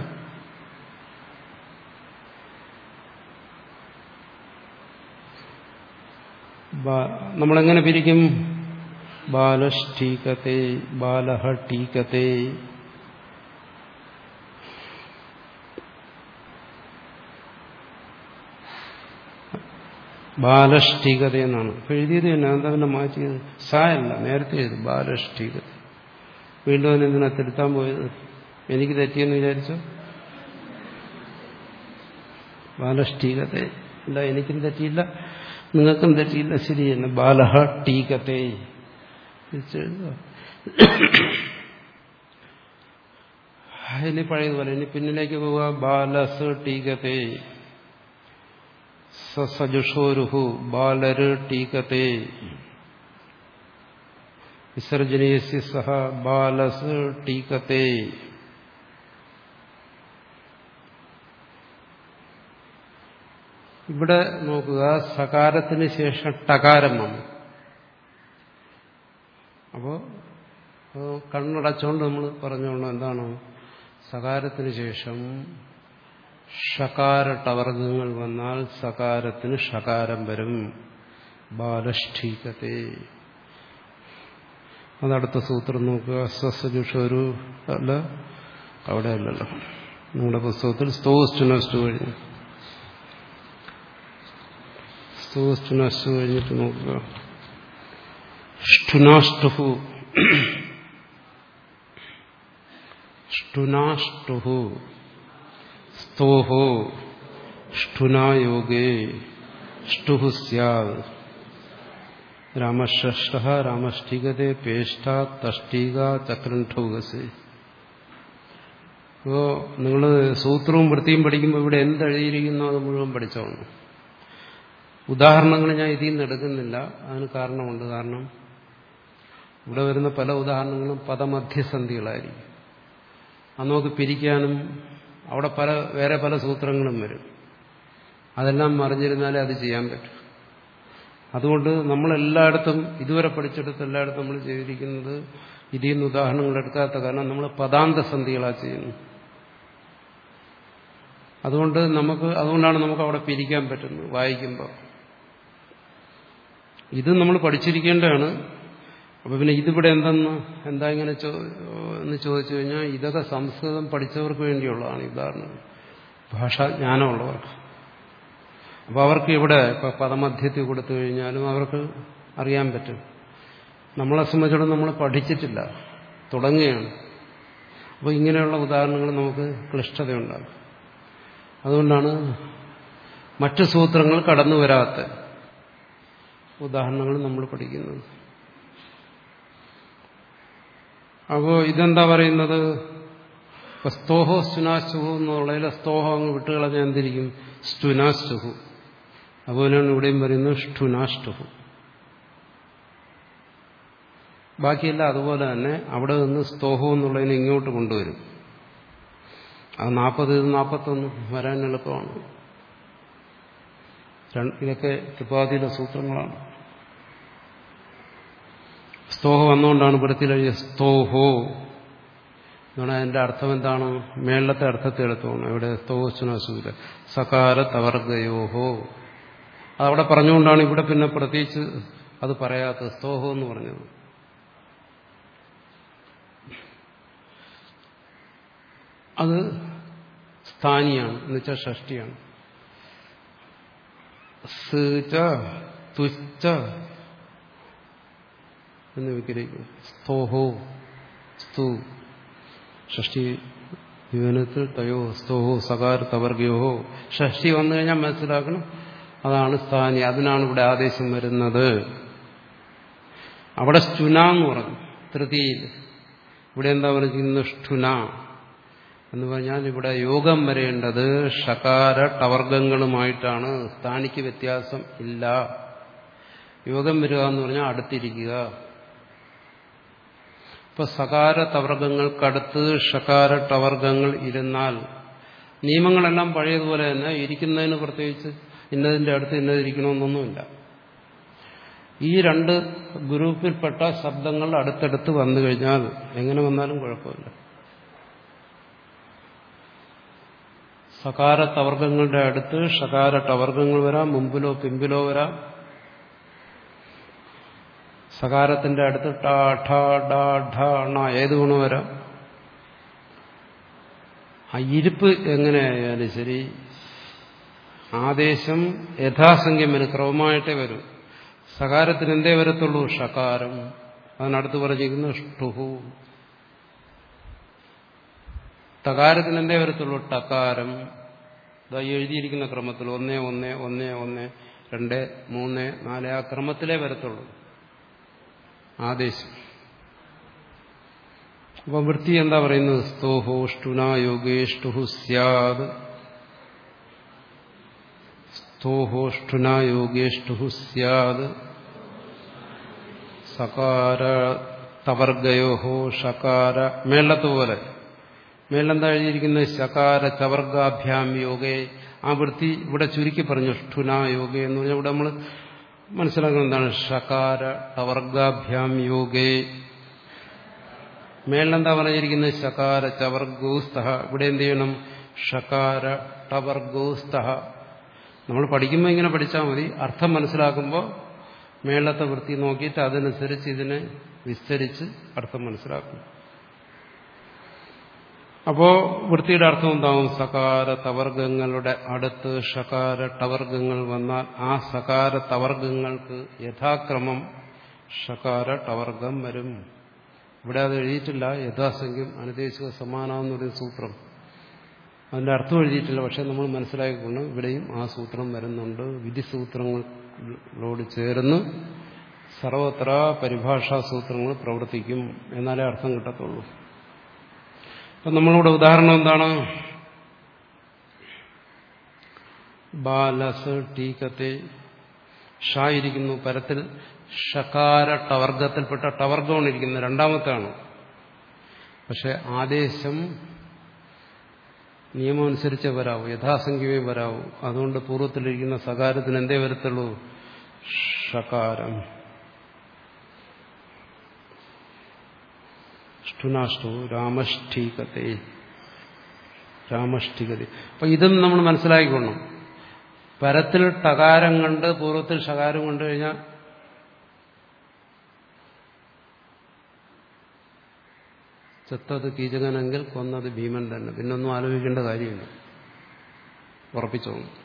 നമ്മളെങ്ങനെ പിരിക്കും ബാലഷ്ഠീകത്തെ ബാലഹ ടീകത്തെ ബാലഷ്ഠീകത എന്നാണ് എഴുതിയത് തന്നെ എന്താ പിന്നെ മാറ്റിയത് സായല്ല നേരത്തെ എഴുതി ബാലഷ്ഠീകത വീണ്ടും അതിന് എന്തിനാ തിരുത്താൻ പോയത് എനിക്ക് തെറ്റിയെന്ന് വിചാരിച്ചോ ബാലഷ്ഠീകത ഇല്ല എനിക്കും തെറ്റിയില്ല നിങ്ങൾക്കും തെറ്റിയില്ല ശരി തന്നെ ബാലഹ ടീകത്തെ ഇനി പഴയതുപോലെ ഇനി പിന്നിലേക്ക് പോവുക ബാലസ് ടീകത്തെ സജുഷോരുഹു ബാലര് ടീകത്തെ വിസർജനീയസ്യ സഹ ബാലസ് ടീകത്തെ ഇവിടെ നോക്കുക സകാരത്തിന് ശേഷം ടകാരം വന്നു അപ്പോ കണ്ണടച്ചുകൊണ്ട് നമ്മൾ പറഞ്ഞോളൂ എന്താണ് സകാരത്തിന് ശേഷം ഷകാര ടവർഗങ്ങൾ വന്നാൽ സകാരത്തിന് ഷകാരം വരും ബാലഷ്ഠീകത്തെ അതടുത്ത സൂത്രം നോക്കുക സസജുഷൊരു അല്ല അവിടെ അല്ലല്ലോ നിങ്ങളുടെ പുസ്തകത്തിൽ സ്തോസ്റ്റുനസ്റ്റു കഴിഞ്ഞു സ്തോസ്റ്റുനസ്റ്റു കഴിഞ്ഞിട്ട് നോക്കുക ഷ്ടുനാഷ്ടുഹു ഷ്ടുനാഷ്ടുഹു സ്തോഹോ ഷ്ടുനായോഗേ ഷ്ടുഹു സ്യാത് രാമഷ്ഠ രാമഷ്ഠികതെ പേഷ്ട തഷ്ടീക ചക്രണ്ഠൗകസേ അപ്പോ നിങ്ങൾ സൂത്രവും വൃത്തിയും പഠിക്കുമ്പോൾ ഇവിടെ എന്തെഴുതിയിരിക്കുന്നു അത് മുഴുവൻ പഠിച്ചോണം ഉദാഹരണങ്ങൾ ഞാൻ ഇതിൽ നിന്ന് എടുക്കുന്നില്ല അതിന് കാരണമുണ്ട് കാരണം ഇവിടെ വരുന്ന പല ഉദാഹരണങ്ങളും പദമധ്യസന്ധികളായിരിക്കും അത് നമുക്ക് പിരിക്കാനും അവിടെ പല വേറെ പല സൂത്രങ്ങളും വരും അതെല്ലാം മറിഞ്ഞിരുന്നാലേ അത് ചെയ്യാൻ പറ്റും അതുകൊണ്ട് നമ്മളെല്ലായിടത്തും ഇതുവരെ പഠിച്ചെടുത്ത് എല്ലായിടത്തും നമ്മൾ ചെയ്തിരിക്കുന്നത് ഇതിൽ നിന്ന് ഉദാഹരണങ്ങൾ എടുക്കാത്ത കാരണം നമ്മൾ പദാന്തസന്ധികളാ ചെയ്യുന്നു അതുകൊണ്ട് നമുക്ക് അതുകൊണ്ടാണ് നമുക്ക് അവിടെ പിരിക്കാൻ പറ്റുന്നത് വായിക്കുമ്പോൾ ഇത് നമ്മൾ പഠിച്ചിരിക്കേണ്ടതാണ് അപ്പൊ പിന്നെ ഇതിവിടെ എന്തെന്ന് എന്താ ഇങ്ങനെ എന്ന് ചോദിച്ചു കഴിഞ്ഞാൽ ഇതൊക്കെ സംസ്കൃതം പഠിച്ചവർക്ക് വേണ്ടിയുള്ളതാണ് ഉദാഹരണം ഭാഷാജ്ഞാനമുള്ളവർക്ക് അപ്പോൾ അവർക്ക് ഇവിടെ ഇപ്പം പദമധ്യത്തിൽ കൊടുത്തു കഴിഞ്ഞാലും അവർക്ക് അറിയാൻ പറ്റും നമ്മളെ സംബന്ധിച്ചിടത്തോളം നമ്മൾ പഠിച്ചിട്ടില്ല തുടങ്ങുകയാണ് അപ്പോൾ ഇങ്ങനെയുള്ള ഉദാഹരണങ്ങൾ നമുക്ക് ക്ലിഷ്ടതയുണ്ടാകും അതുകൊണ്ടാണ് മറ്റു സൂത്രങ്ങൾ കടന്നു വരാത്ത ഉദാഹരണങ്ങൾ നമ്മൾ പഠിക്കുന്നത് അപ്പോൾ ഇതെന്താ പറയുന്നത് ഇപ്പൊ സ്തോഹോ സ്റ്റുനാസ്റ്റുഹു എന്നുള്ളതിൽ സ്തോഹോ അങ്ങ് വിട്ടുകളഞ്ഞാൽ എന്തിരിക്കും സ്റ്റുനാസ്റ്റുഹു അതുപോലെയാണ് ഇവിടെയും പറയുന്നത് ഷ്ടുനാഷ്ടുഹു ബാക്കിയെല്ലാം അതുപോലെ തന്നെ അവിടെ നിന്ന് സ്തോഹോ എന്നുള്ളതിനെ ഇങ്ങോട്ട് കൊണ്ടുവരും അത് നാൽപ്പത് ഇത് നാൽപ്പത്തൊന്ന് വരാൻ എളുപ്പമാണ് ഇതൊക്കെ ത്രിപാതിയിലെ സൂത്രങ്ങളാണ് സ്തോഹ വന്നുകൊണ്ടാണ് വൃത്തിയിലെഴുതിയ സ്തോഹോ എന്നാണ് അതിന്റെ അർത്ഥം എന്താണ് മേളത്തെ അർത്ഥത്തെ എടുത്തോണം ഇവിടെ സ്തോഹസുനാസൂല സകാര തവർഗയോഹോ അതവിടെ പറഞ്ഞുകൊണ്ടാണ് ഇവിടെ പിന്നെ പ്രത്യേകിച്ച് അത് പറയാത്തത് സ്തോഹോ എന്ന് പറഞ്ഞത് അത് സ്ഥാനിയാണ് എന്നുവെച്ചാൽ ഷഷ്ടിയാണ് സീച്ച തുച്ച എന്ന് വിഗ്രഹിക്കും സ്തോഹോ സ്തു ഷഷ്ടി വിവനത്തിൽ തയോ സ്തോഹോ സകാര തവർഗയോഹോ ഷഷ്ടി വന്നു കഴിഞ്ഞാൽ മനസ്സിലാക്കണം അതാണ് സ്ഥാനി അതിനാണ് ഇവിടെ ആദേശം വരുന്നത് അവിടെ സ്റ്റുന എന്ന് പറഞ്ഞു തൃതിയിൽ ഇവിടെ എന്താ പറഞ്ഞിരിക്കുന്നത് ഷ്ടുന എന്ന് പറഞ്ഞാൽ ഇവിടെ യോഗം വരേണ്ടത് ഷകാര ടവർഗങ്ങളുമായിട്ടാണ് സ്ഥാനിക്ക് വ്യത്യാസം ഇല്ല യോഗം വരിക എന്ന് പറഞ്ഞാൽ അടുത്തിരിക്കുക ഇപ്പൊ സകാര തവർഗങ്ങൾക്കടുത്ത് ഷകാര ടവർഗങ്ങൾ ഇരുന്നാൽ നിയമങ്ങളെല്ലാം പഴയതുപോലെ തന്നെ ഇരിക്കുന്നതിന് പ്രത്യേകിച്ച് ഇന്നതിന്റെ അടുത്ത് ഇന്നതിരിക്കണമെന്നൊന്നുമില്ല ഈ രണ്ട് ഗ്രൂപ്പിൽപ്പെട്ട ശബ്ദങ്ങൾ അടുത്തടുത്ത് വന്നു കഴിഞ്ഞാൽ എങ്ങനെ വന്നാലും കുഴപ്പമില്ല സകാര തവർഗങ്ങളുടെ അടുത്ത് ഷകാര ടവർഗങ്ങൾ വരാം മുമ്പിലോ പിമ്പിലോ വരാം സകാരത്തിന്റെ അടുത്ത് ട ഠ ഡ ഠ ണ ഏത് ഗുണം വരാം ആ ഇരിപ്പ് എങ്ങനെയായാലും ശരി ആദേശം യഥാസംഖ്യം വരും ക്രമമായിട്ടേ വരും സകാരത്തിന് എന്തേ വരത്തുള്ളൂ ഷകാരം അതിനടുത്ത് പറഞ്ഞിരിക്കുന്നു ഷ്ടുഹു തകാരത്തിന് എന്തേ വരത്തുള്ളൂ ടകാരം ഇതാ എഴുതിയിരിക്കുന്ന ക്രമത്തിൽ ഒന്നേ ഒന്ന് ഒന്ന് ഒന്ന് രണ്ട് മൂന്ന് നാല് ആ ക്രമത്തിലേ വരത്തുള്ളൂ ആദേശം അപ്പം വൃത്തി എന്താ പറയുന്നത് സ്തോഹോ ഷ്ടുന യോഗേഷ്ടുഹു സ്യാദ് സ്തോഹോ ഷ്ടുന യോഗേഷ്ടുഹു സ്യാദ് സകാര തവർഗയോഹോ ഷകാര മേളത്തുപോലെ മേലെന്താ എഴുതിയിരിക്കുന്നത് ശകാര ചവർഗാഭ്യാം യോഗേ ആ വൃത്തി ഇവിടെ ചുരുക്കി പറഞ്ഞു ഷ്ഠുന യോഗേ എന്ന് പറഞ്ഞാൽ ഇവിടെ നമ്മൾ മനസ്സിലാക്കുന്നത് എന്താണ് ഷകാര ടവർഗാഭ്യാം യോഗേ മേലെന്താ പറഞ്ഞിരിക്കുന്നത് ശകാര ചവർഗോസ്തഹ ഇവിടെ എന്ത് ചെയ്യണം ഷകാര ടവർഗോസ്തഹ നമ്മൾ പഠിക്കുമ്പോൾ ഇങ്ങനെ പഠിച്ചാൽ മതി അർത്ഥം മനസ്സിലാക്കുമ്പോൾ മേളത്തെ വൃത്തി നോക്കിയിട്ട് അതനുസരിച്ച് ഇതിനെ വിസ്തരിച്ച് അർത്ഥം മനസ്സിലാക്കും അപ്പോ വൃത്തിയുടെ അർത്ഥം എന്താവും സകാര തവർഗങ്ങളുടെ അടുത്ത് ഷകാര ടവർഗങ്ങൾ വന്നാൽ ആ സകാര തവർഗങ്ങൾക്ക് യഥാക്രമം ഷകാര ടവർഗം വരും ഇവിടെ അത് എഴുതിയിട്ടില്ല യഥാസംഖ്യം അനദേശിക സമാനാന്നൊരു സൂത്രം അതിന്റെ അർത്ഥം എഴുതിയിട്ടില്ല പക്ഷെ നമ്മൾ മനസ്സിലാക്കിക്കൊണ്ട് ഇവിടെയും ആ സൂത്രം വരുന്നുണ്ട് വിധിസൂത്രങ്ങളോട് ചേർന്ന് സർവത്ര പരിഭാഷാ സൂത്രങ്ങൾ പ്രവർത്തിക്കും എന്നാലേ അർത്ഥം കിട്ടത്തുള്ളൂ അപ്പം നമ്മളിവിടെ ഉദാഹരണം എന്താണ് ബാലസ് ടീക്കത്തെ ഷ ഇരിക്കുന്നു പരത്തിൽ ഷകാര ടവർഗത്തിൽപ്പെട്ട ടവർഗമാണ് ഇരിക്കുന്നത് രണ്ടാമത്താണ് പക്ഷെ ആദേശം നിയമം അനുസരിച്ചേ വരാവൂ യഥാസംഖ്യമേ വരാവൂ അതുകൊണ്ട് പൂർവ്വത്തിലിരിക്കുന്ന സകാരത്തിന് എന്തേ വരത്തുള്ളൂ ഷകാരം ഷ്ടുനാഷ്ടു രാമഷ്ഠീകത്തെ രാമഷ്ഠികത അപ്പൊ ഇതും നമ്മൾ മനസ്സിലാക്കിക്കൊള്ളണം പരത്തിൽ ടകാരം കണ്ട് പൂർവ്വത്തിൽ ഷകാരം കണ്ടു കഴിഞ്ഞാൽ ചത്തത് കീചകനെങ്കിൽ കൊന്നത് ഭീമൻ തന്നെ പിന്നൊന്നും ആലോചിക്കേണ്ട കാര്യമില്ല ഉറപ്പിച്ചോളൂ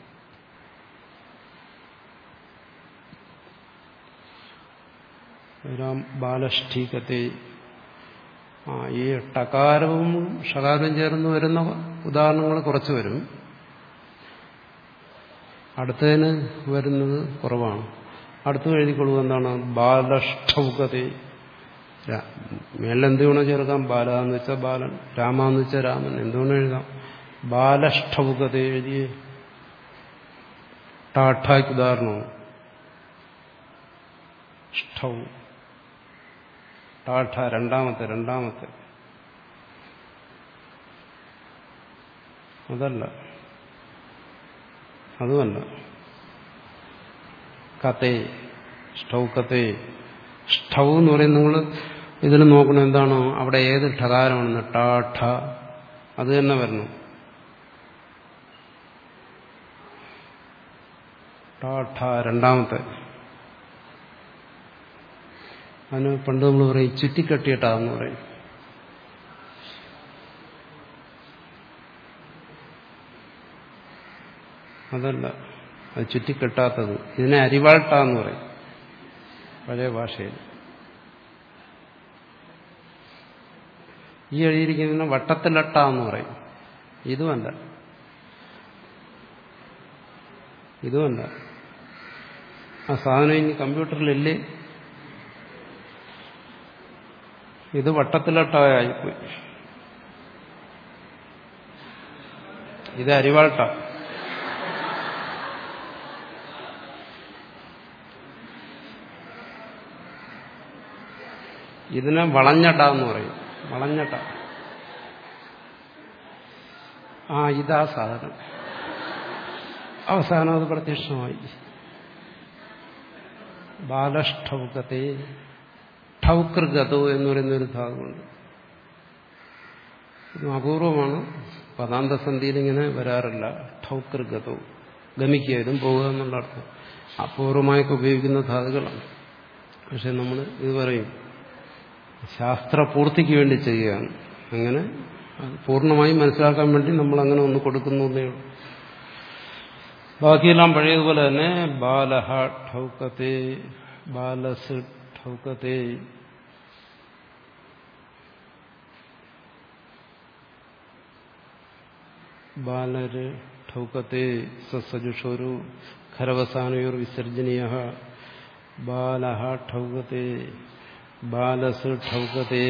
രാം ബാലഷ്ഠീകത്തെ ആ ഈ ടകാരവും ഷകാരവും ചേർന്ന് വരുന്ന ഉദാഹരണങ്ങൾ കുറച്ച് വരും അടുത്തതിന് വരുന്നത് കുറവാണ് അടുത്ത് എഴുതിക്കൊള്ളുക എന്താണ് ബാലഷ്ഠൗകത മേലെന്തുവേണോ ചേർക്കാം ബാല എന്ന് വെച്ചാൽ ബാലൻ രാമ എന്ന് വെച്ചാൽ രാമൻ എന്തുവേണോ എഴുതാം ബാലഷ്ഠൗകത എഴുതിയ ടാഠായ്ക്ക് ഉദാഹരണമാണ് ഷ്ഠൗ ടാഠ രണ്ടാമത്തെ രണ്ടാമത്തെ അതല്ല അതുമല്ല കത്തെ ഷ്ടൗക്കത്തെ ഷ്ടൗ എന്ന് പറയുന്നത് നിങ്ങൾ ഇതിൽ നോക്കണം എന്താണോ അവിടെ ഏത് ഠകാരമാണെന്ന് ടാഠ അത് തന്നെ വരണം ടാഠ രണ്ടാമത്തെ അതിന് പണ്ട് നമ്മൾ പറയും ചുറ്റിക്കെട്ടിയിട്ടാന്ന് പറയും അതല്ല അത് ചുറ്റിക്കെട്ടാത്തത് ഇതിനെ അരിവാൾട്ട എന്ന് പറയും പഴയ ഭാഷയിൽ ഈ എഴുതിയിരിക്കുന്നതിന് വട്ടത്തിലട്ട എന്ന് പറയും ഇതുമല്ല ഇതുമല്ല ആ സാധനം ഇനി കമ്പ്യൂട്ടറിലില്ലേ ഇത് വട്ടത്തിലട്ടായിപ്പോയി ഇത് അരിവാൾട്ട ഇതിനെ വളഞ്ഞട്ട എന്ന് പറയും വളഞ്ഞട്ട ആ ഇതാ സാധനം അവസാനം അത് പ്രത്യക്ഷമായി ബാലഷ്ഠൗകത്തെ ഠൗകൃഗതോ എന്ന് പറയുന്ന ഒരു ധാതുണ്ട് ഇത് അപൂർവമാണ് പദാന്തസന്ധിയിൽ ഇങ്ങനെ വരാറില്ല ഠൗകൃഗതോ ഗമിക്കുക ഇതും പോവുക എന്നുള്ള അർത്ഥം അപൂർവമായൊക്കെ ഉപയോഗിക്കുന്ന ധാതുക്കളാണ് പക്ഷെ നമ്മൾ ഇത് പറയും ശാസ്ത്രപൂർത്തിക്ക് വേണ്ടി ചെയ്യുകയാണ് അങ്ങനെ പൂർണ്ണമായും മനസ്സിലാക്കാൻ വേണ്ടി നമ്മൾ അങ്ങനെ ഒന്ന് കൊടുക്കുന്നു എന്നേ ഉള്ളൂ ബാക്കിയെല്ലാം പഴയതുപോലെ തന്നെ ബാലഹ ഠൗക്കത്തെ ബാലസ് ഠൗക്കത്തെ ബാലര് ഠൗക്കത്തെ സസജുഷോരു ഖരവസാനയോർ വിസർജനീയ ബാലഹ ഠൗക്കത്തെ ബാലസ് ഠൗക്കത്തെ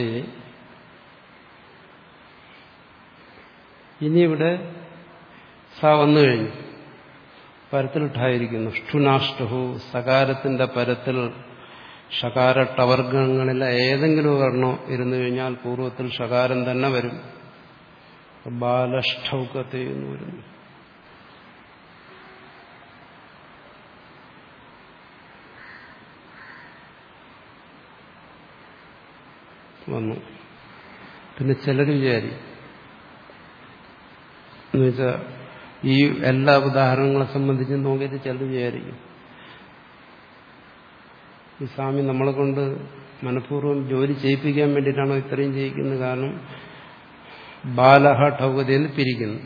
ഇനി ഇവിടെ സ വന്നു കഴിഞ്ഞു പരത്തിലിട്ടായിരിക്കുന്നു ഷ്ടുനാഷ്ടു സകാരത്തിന്റെ പരത്തിൽ ഷകാര ടവർഗങ്ങളിലെ ഏതെങ്കിലും ഒരെണ്ണം ഇരുന്നു കഴിഞ്ഞാൽ പൂർവ്വത്തിൽ ഷകാരം തന്നെ വരും ബാലഷ്ഠൗക്കത്തെ എന്ന് വരുന്നു വന്നു പിന്നെ ചിലർ വിചാരിക്കും എന്നുവെച്ചാൽ ഈ എല്ലാ ഉദാഹരണങ്ങളെ സംബന്ധിച്ച് നോക്കിയിട്ട് ചിലർ വിചാരിക്കും ഈ സ്വാമി നമ്മളെ കൊണ്ട് മനഃപൂർവ്വം ജോലി ചെയ്യിപ്പിക്കാൻ വേണ്ടിയിട്ടാണോ ഇത്രയും ചെയ്യിക്കുന്നത് കാരണം ബാലഹ ഠൗകതയിൽ പിരിക്കുന്നു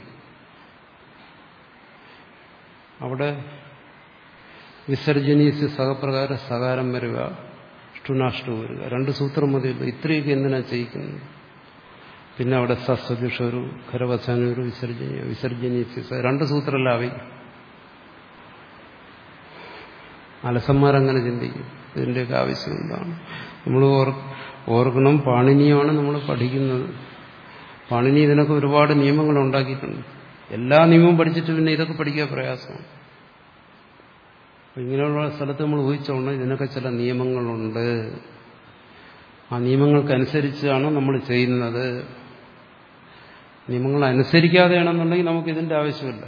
അവിടെ വിസർജനീസ് സഹപ്രകാര സകാരം വരിക ഷ്ടുനാഷ്ടു വരിക രണ്ട് സൂത്രം മതിയല്ലോ ഇത്രയൊക്കെ എന്തിനാ ചെയ്യിക്കുന്നത് പിന്നെ അവിടെ സസ്വദുഷൊരു ഖരവസാനൊരു വിസർജനീയ വിസർജനീസ് രണ്ട് സൂത്രമല്ല അവ അലസന്മാരങ്ങനെ ചിന്തിക്കും ഇതിൻ്റെയൊക്കെ ആവശ്യം എന്താണ് നമ്മൾ ഓർക്കണം പാണിനിയാണ് നമ്മൾ പഠിക്കുന്നത് പാണിനി ഇതിനൊക്കെ ഒരുപാട് നിയമങ്ങൾ ഉണ്ടാക്കിയിട്ടുണ്ട് എല്ലാ നിയമവും പഠിച്ചിട്ട് പിന്നെ ഇതൊക്കെ പഠിക്കാൻ പ്രയാസമാണ് അപ്പം ഇങ്ങനെയുള്ള സ്ഥലത്ത് നമ്മൾ ഊഹിച്ചോണ്ട് ഇതിനൊക്കെ ചില നിയമങ്ങളുണ്ട് ആ നിയമങ്ങൾക്കനുസരിച്ചാണ് നമ്മൾ ചെയ്യുന്നത് നിയമങ്ങൾ അനുസരിക്കാതെയാണെന്നുണ്ടെങ്കിൽ നമുക്ക് ഇതിന്റെ ആവശ്യമില്ല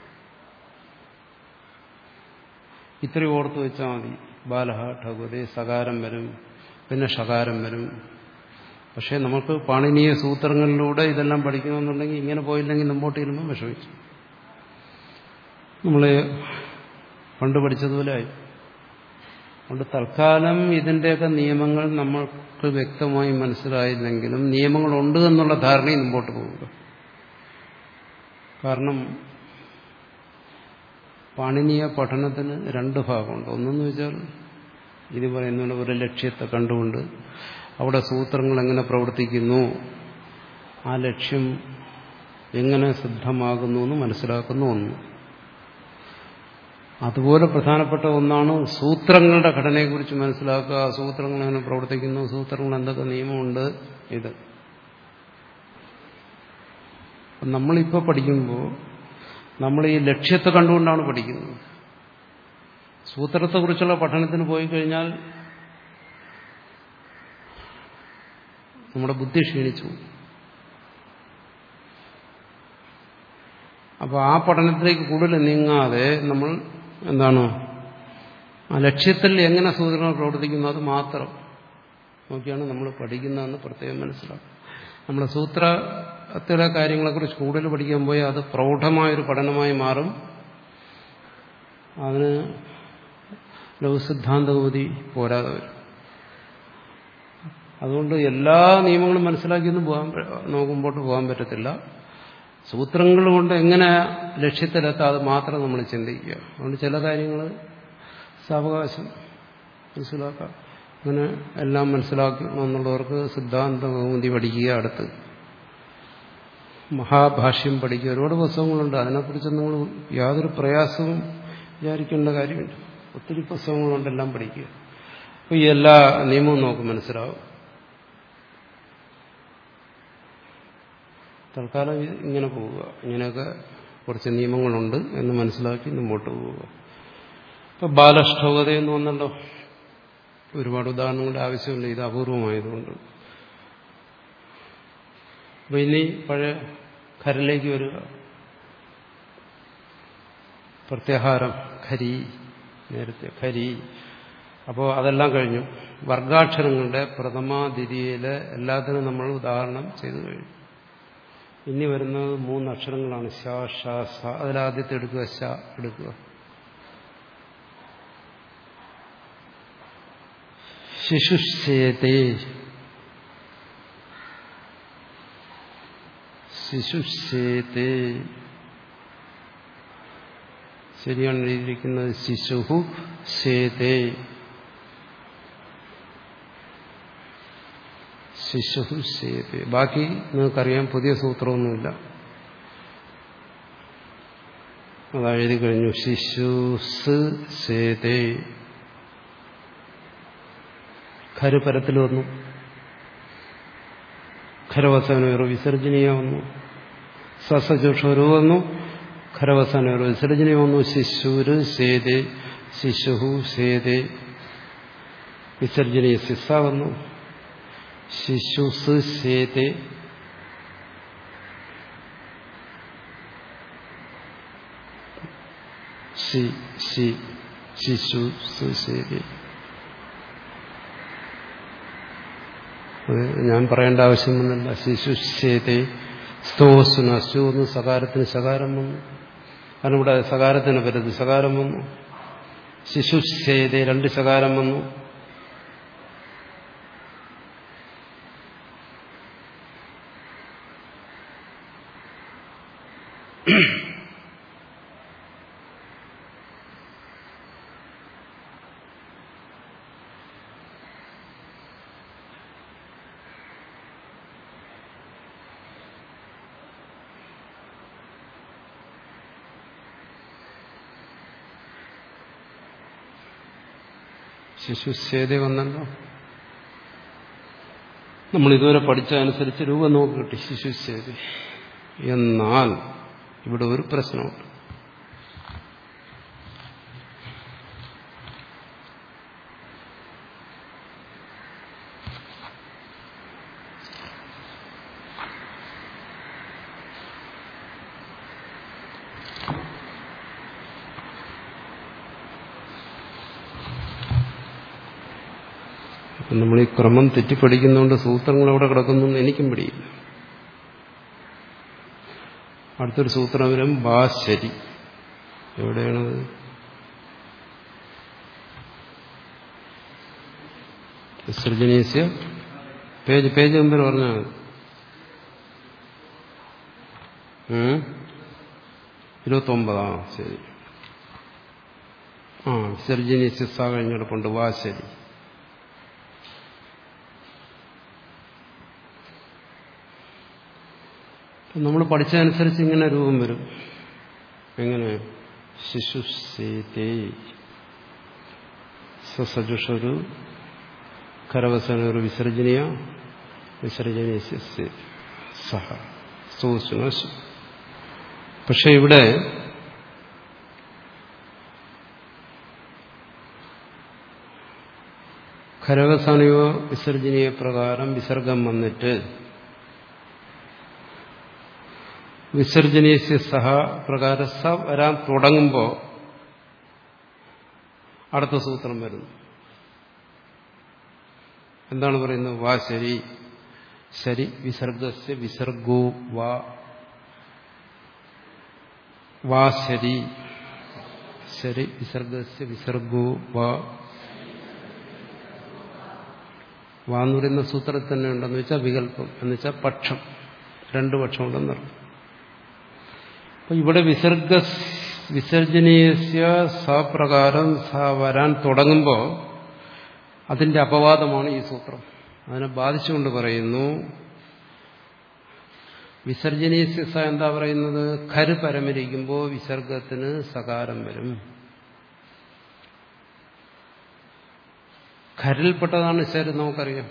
ഇത്രയും ഓർത്ത് വെച്ചാൽ മതി ബാലഹ ഠകുതി സകാരം വരും പിന്നെ ഷകാരം വരും പക്ഷേ നമുക്ക് പാണിനീയ സൂത്രങ്ങളിലൂടെ ഇതെല്ലാം പഠിക്കണമെന്നുണ്ടെങ്കിൽ ഇങ്ങനെ പോയില്ലെങ്കിൽ മുമ്പോട്ട് ഇരുമ്പോൾ വിഷമിച്ചു നമ്മൾ പണ്ട് പഠിച്ചതുപോലെ ആയി അതുകൊണ്ട് തൽക്കാലം ഇതിൻ്റെയൊക്കെ നിയമങ്ങൾ നമ്മൾക്ക് വ്യക്തമായി മനസ്സിലായില്ലെങ്കിലും നിയമങ്ങളുണ്ട് എന്നുള്ള ധാരണയും മുമ്പോട്ട് പോവുക കാരണം പാണിനീയ പഠനത്തിന് രണ്ട് ഭാഗമുണ്ട് ഒന്നെന്ന് വെച്ചാൽ ഇത് പറയുന്ന ഒരു ലക്ഷ്യത്തെ കണ്ടുകൊണ്ട് അവിടെ സൂത്രങ്ങൾ എങ്ങനെ പ്രവർത്തിക്കുന്നു ആ ലക്ഷ്യം എങ്ങനെ സിദ്ധമാകുന്നു എന്ന് മനസ്സിലാക്കുന്ന ഒന്ന് അതുപോലെ പ്രധാനപ്പെട്ട ഒന്നാണ് സൂത്രങ്ങളുടെ ഘടനയെക്കുറിച്ച് മനസ്സിലാക്കുക ആ സൂത്രങ്ങൾ എങ്ങനെ പ്രവർത്തിക്കുന്നു സൂത്രങ്ങൾ എന്തൊക്കെ നിയമമുണ്ട് ഇത് നമ്മളിപ്പോൾ പഠിക്കുമ്പോൾ നമ്മൾ ഈ ലക്ഷ്യത്തെ കണ്ടുകൊണ്ടാണ് പഠിക്കുന്നത് സൂത്രത്തെക്കുറിച്ചുള്ള പഠനത്തിന് പോയി കഴിഞ്ഞാൽ നമ്മുടെ ബുദ്ധി ക്ഷീണിച്ചു അപ്പോൾ ആ പഠനത്തിലേക്ക് കൂടുതൽ നീങ്ങാതെ നമ്മൾ എന്താണ് ആ ലക്ഷ്യത്തിൽ എങ്ങനെ സൂചനകൾ പ്രവർത്തിക്കുന്നു അത് മാത്രം നോക്കിയാണ് നമ്മൾ പഠിക്കുന്നതെന്ന് പ്രത്യേകം മനസ്സിലാക്കും നമ്മുടെ സൂത്രത്തിലെ കാര്യങ്ങളെക്കുറിച്ച് കൂടുതൽ പഠിക്കാൻ പോയാൽ അത് പ്രൗഢമായൊരു പഠനമായി മാറും അതിന് ലഘുസിദ്ധാന്തകൗതി പോരാതെ വരും അതുകൊണ്ട് എല്ലാ നിയമങ്ങളും മനസ്സിലാക്കിയൊന്നും പോകാൻ നമുക്ക് മുമ്പോട്ട് പോകാൻ പറ്റത്തില്ല സൂത്രങ്ങൾ കൊണ്ട് എങ്ങനെ ലക്ഷ്യത്തിലെത്താം അത് മാത്രം നമ്മൾ ചിന്തിക്കുക അതുകൊണ്ട് ചില കാര്യങ്ങൾ സാവകാശം മനസ്സിലാക്കാം അങ്ങനെ എല്ലാം മനസ്സിലാക്കണമെന്നുള്ളവർക്ക് സിദ്ധാന്തകൗമുദി പഠിക്കുക അടുത്ത് മഹാഭാഷ്യം പഠിക്കുക ഒരുപാട് പുസ്തകങ്ങളുണ്ട് അതിനെക്കുറിച്ച് നിങ്ങൾ യാതൊരു പ്രയാസവും വിചാരിക്കേണ്ട കാര്യമില്ല ഒത്തിരി പുസ്തകങ്ങളുണ്ട് എല്ലാം പഠിക്കുക അപ്പോൾ ഈ എല്ലാ നിയമവും നമുക്ക് മനസ്സിലാവും തൽക്കാലം ഇങ്ങനെ പോവുക ഇങ്ങനെയൊക്കെ കുറച്ച് നിയമങ്ങളുണ്ട് എന്ന് മനസ്സിലാക്കി മുമ്പോട്ട് പോവുക ഇപ്പൊ ബാലഷ്ടോകത എന്ന് വന്നല്ലോ ഒരുപാട് ഉദാഹരണങ്ങളുടെ ആവശ്യമില്ല ഇത് അപൂർവമായതുകൊണ്ട് അപ്പൊ ഇനി പഴയ ഖരിലേക്ക് വരിക പ്രത്യാഹാരം ഖരി നേരത്തെ ഖരി അപ്പോൾ അതെല്ലാം കഴിഞ്ഞു വർഗാക്ഷരങ്ങളുടെ പ്രഥമ ദ്വിതീയയിലെ എല്ലാത്തിനും നമ്മൾ ഉദാഹരണം ചെയ്തു കഴിഞ്ഞു ഇനി വരുന്നത് മൂന്ന് അക്ഷരങ്ങളാണ് ശ ഷ സ അതിലാദ്യത്തെ എടുക്കുക ശ എടുക്കുക ശിശുശേതേ ശിശുശേതേ ശരിയാണ് എഴുതിയിരിക്കുന്നത് ശിശുഹു ശേതേ ശിശുഹു ശേതേ ബാക്കി നിങ്ങൾക്കറിയാം പുതിയ സൂത്രമൊന്നുമില്ല അതാ എഴുതി കഴിഞ്ഞു ശിശുസ് ശേതേ ഖര് പരത്തിൽ വന്നു ഖരവസാനോർ വിസർജനീയ വന്നു സസചുഷോരു വന്നു ഖരവസാനോർ വിസർജനീയ വന്നു ശിശുര് സേതേ ശിശുഹു സേതേ വിസർജനീയ സിസ വന്നു ശിശുസ് സേതേ ശി ശി ശിശു സേതേ ഞാൻ പറയേണ്ട ആവശ്യമൊന്നുമില്ല ശിശുശേതേ സ്തോസുന അശു എന്ന് സകാരത്തിന് സകാരം വന്നു കാരണം ഇവിടെ സകാരത്തിന് വരുന്നത് സകാരം വന്നു ശിശുശേതേ രണ്ട് സകാരം വന്നു ശിശുശേതി വന്നല്ലോ നമ്മൾ ഇതുവരെ പഠിച്ചതനുസരിച്ച് രൂപം നോക്കി കിട്ടി ശിശുശേതി എന്നാൽ ഇവിടെ ഒരു പ്രശ്നമുണ്ട് നമ്മൾ ഈ ക്രമം തെറ്റിപ്പടിക്കുന്നതുകൊണ്ട് സൂത്രങ്ങൾ അവിടെ കിടക്കുന്നു എനിക്കും പിടിയില്ല അടുത്തൊരു സൂത്രം വരും ബാ ശരി എവിടെയാണത് വിസർജനീസ്യ പേജ് പേജ് നമ്പർ പറഞ്ഞാൽ ഇരുപത്തൊമ്പതാ ശരി ആ വിസർജനീസ്യസ കഴിഞ്ഞെടുപ്പുണ്ട് വാ ശരി നമ്മൾ പഠിച്ചതനുസരിച്ച് ഇങ്ങനെ രൂപം വരും എങ്ങനെ ശിശുസേതേ സസജുഷരു കരവസനൊരു വിസർജനീയ വിസർജനീയ സഹ സൂചന പക്ഷെ ഇവിടെ ഖരവസാനയോ വിസർജനീയ പ്രകാരം വിസർഗം വന്നിട്ട് വിസർജനീയ സഹ പ്രകാരം സ വരാൻ തുടങ്ങുമ്പോൾ അടുത്ത സൂത്രം വരുന്നു എന്താണ് പറയുന്നത് വാ ശരി ശരി വിസർഗസ്യ വിസർഗോ വാ വാ ശരി ശരി വിസർഗസ്യ വിസർഗോ വാ വാ എന്ന് പറയുന്ന സൂത്രത്തിൽ തന്നെ ഉണ്ടെന്ന് വെച്ചാൽ വികല്പം എന്ന് വെച്ചാൽ പക്ഷം രണ്ടു പക്ഷം ഉണ്ടെന്നർത്ഥം അപ്പൊ ഇവിടെ വിസർഗ വിസർജനീയസ്യ സപ്രകാരം സ വരാൻ തുടങ്ങുമ്പോൾ അതിന്റെ അപവാദമാണ് ഈ സൂത്രം അതിനെ ബാധിച്ചുകൊണ്ട് പറയുന്നു വിസർജനീയസ്യ സ എന്താ പറയുന്നത് ഖര് പരമരിക്കുമ്പോൾ വിസർഗത്തിന് സകാരം വരും ഖരിൽപ്പെട്ടതാണ് ശരം നമുക്കറിയാം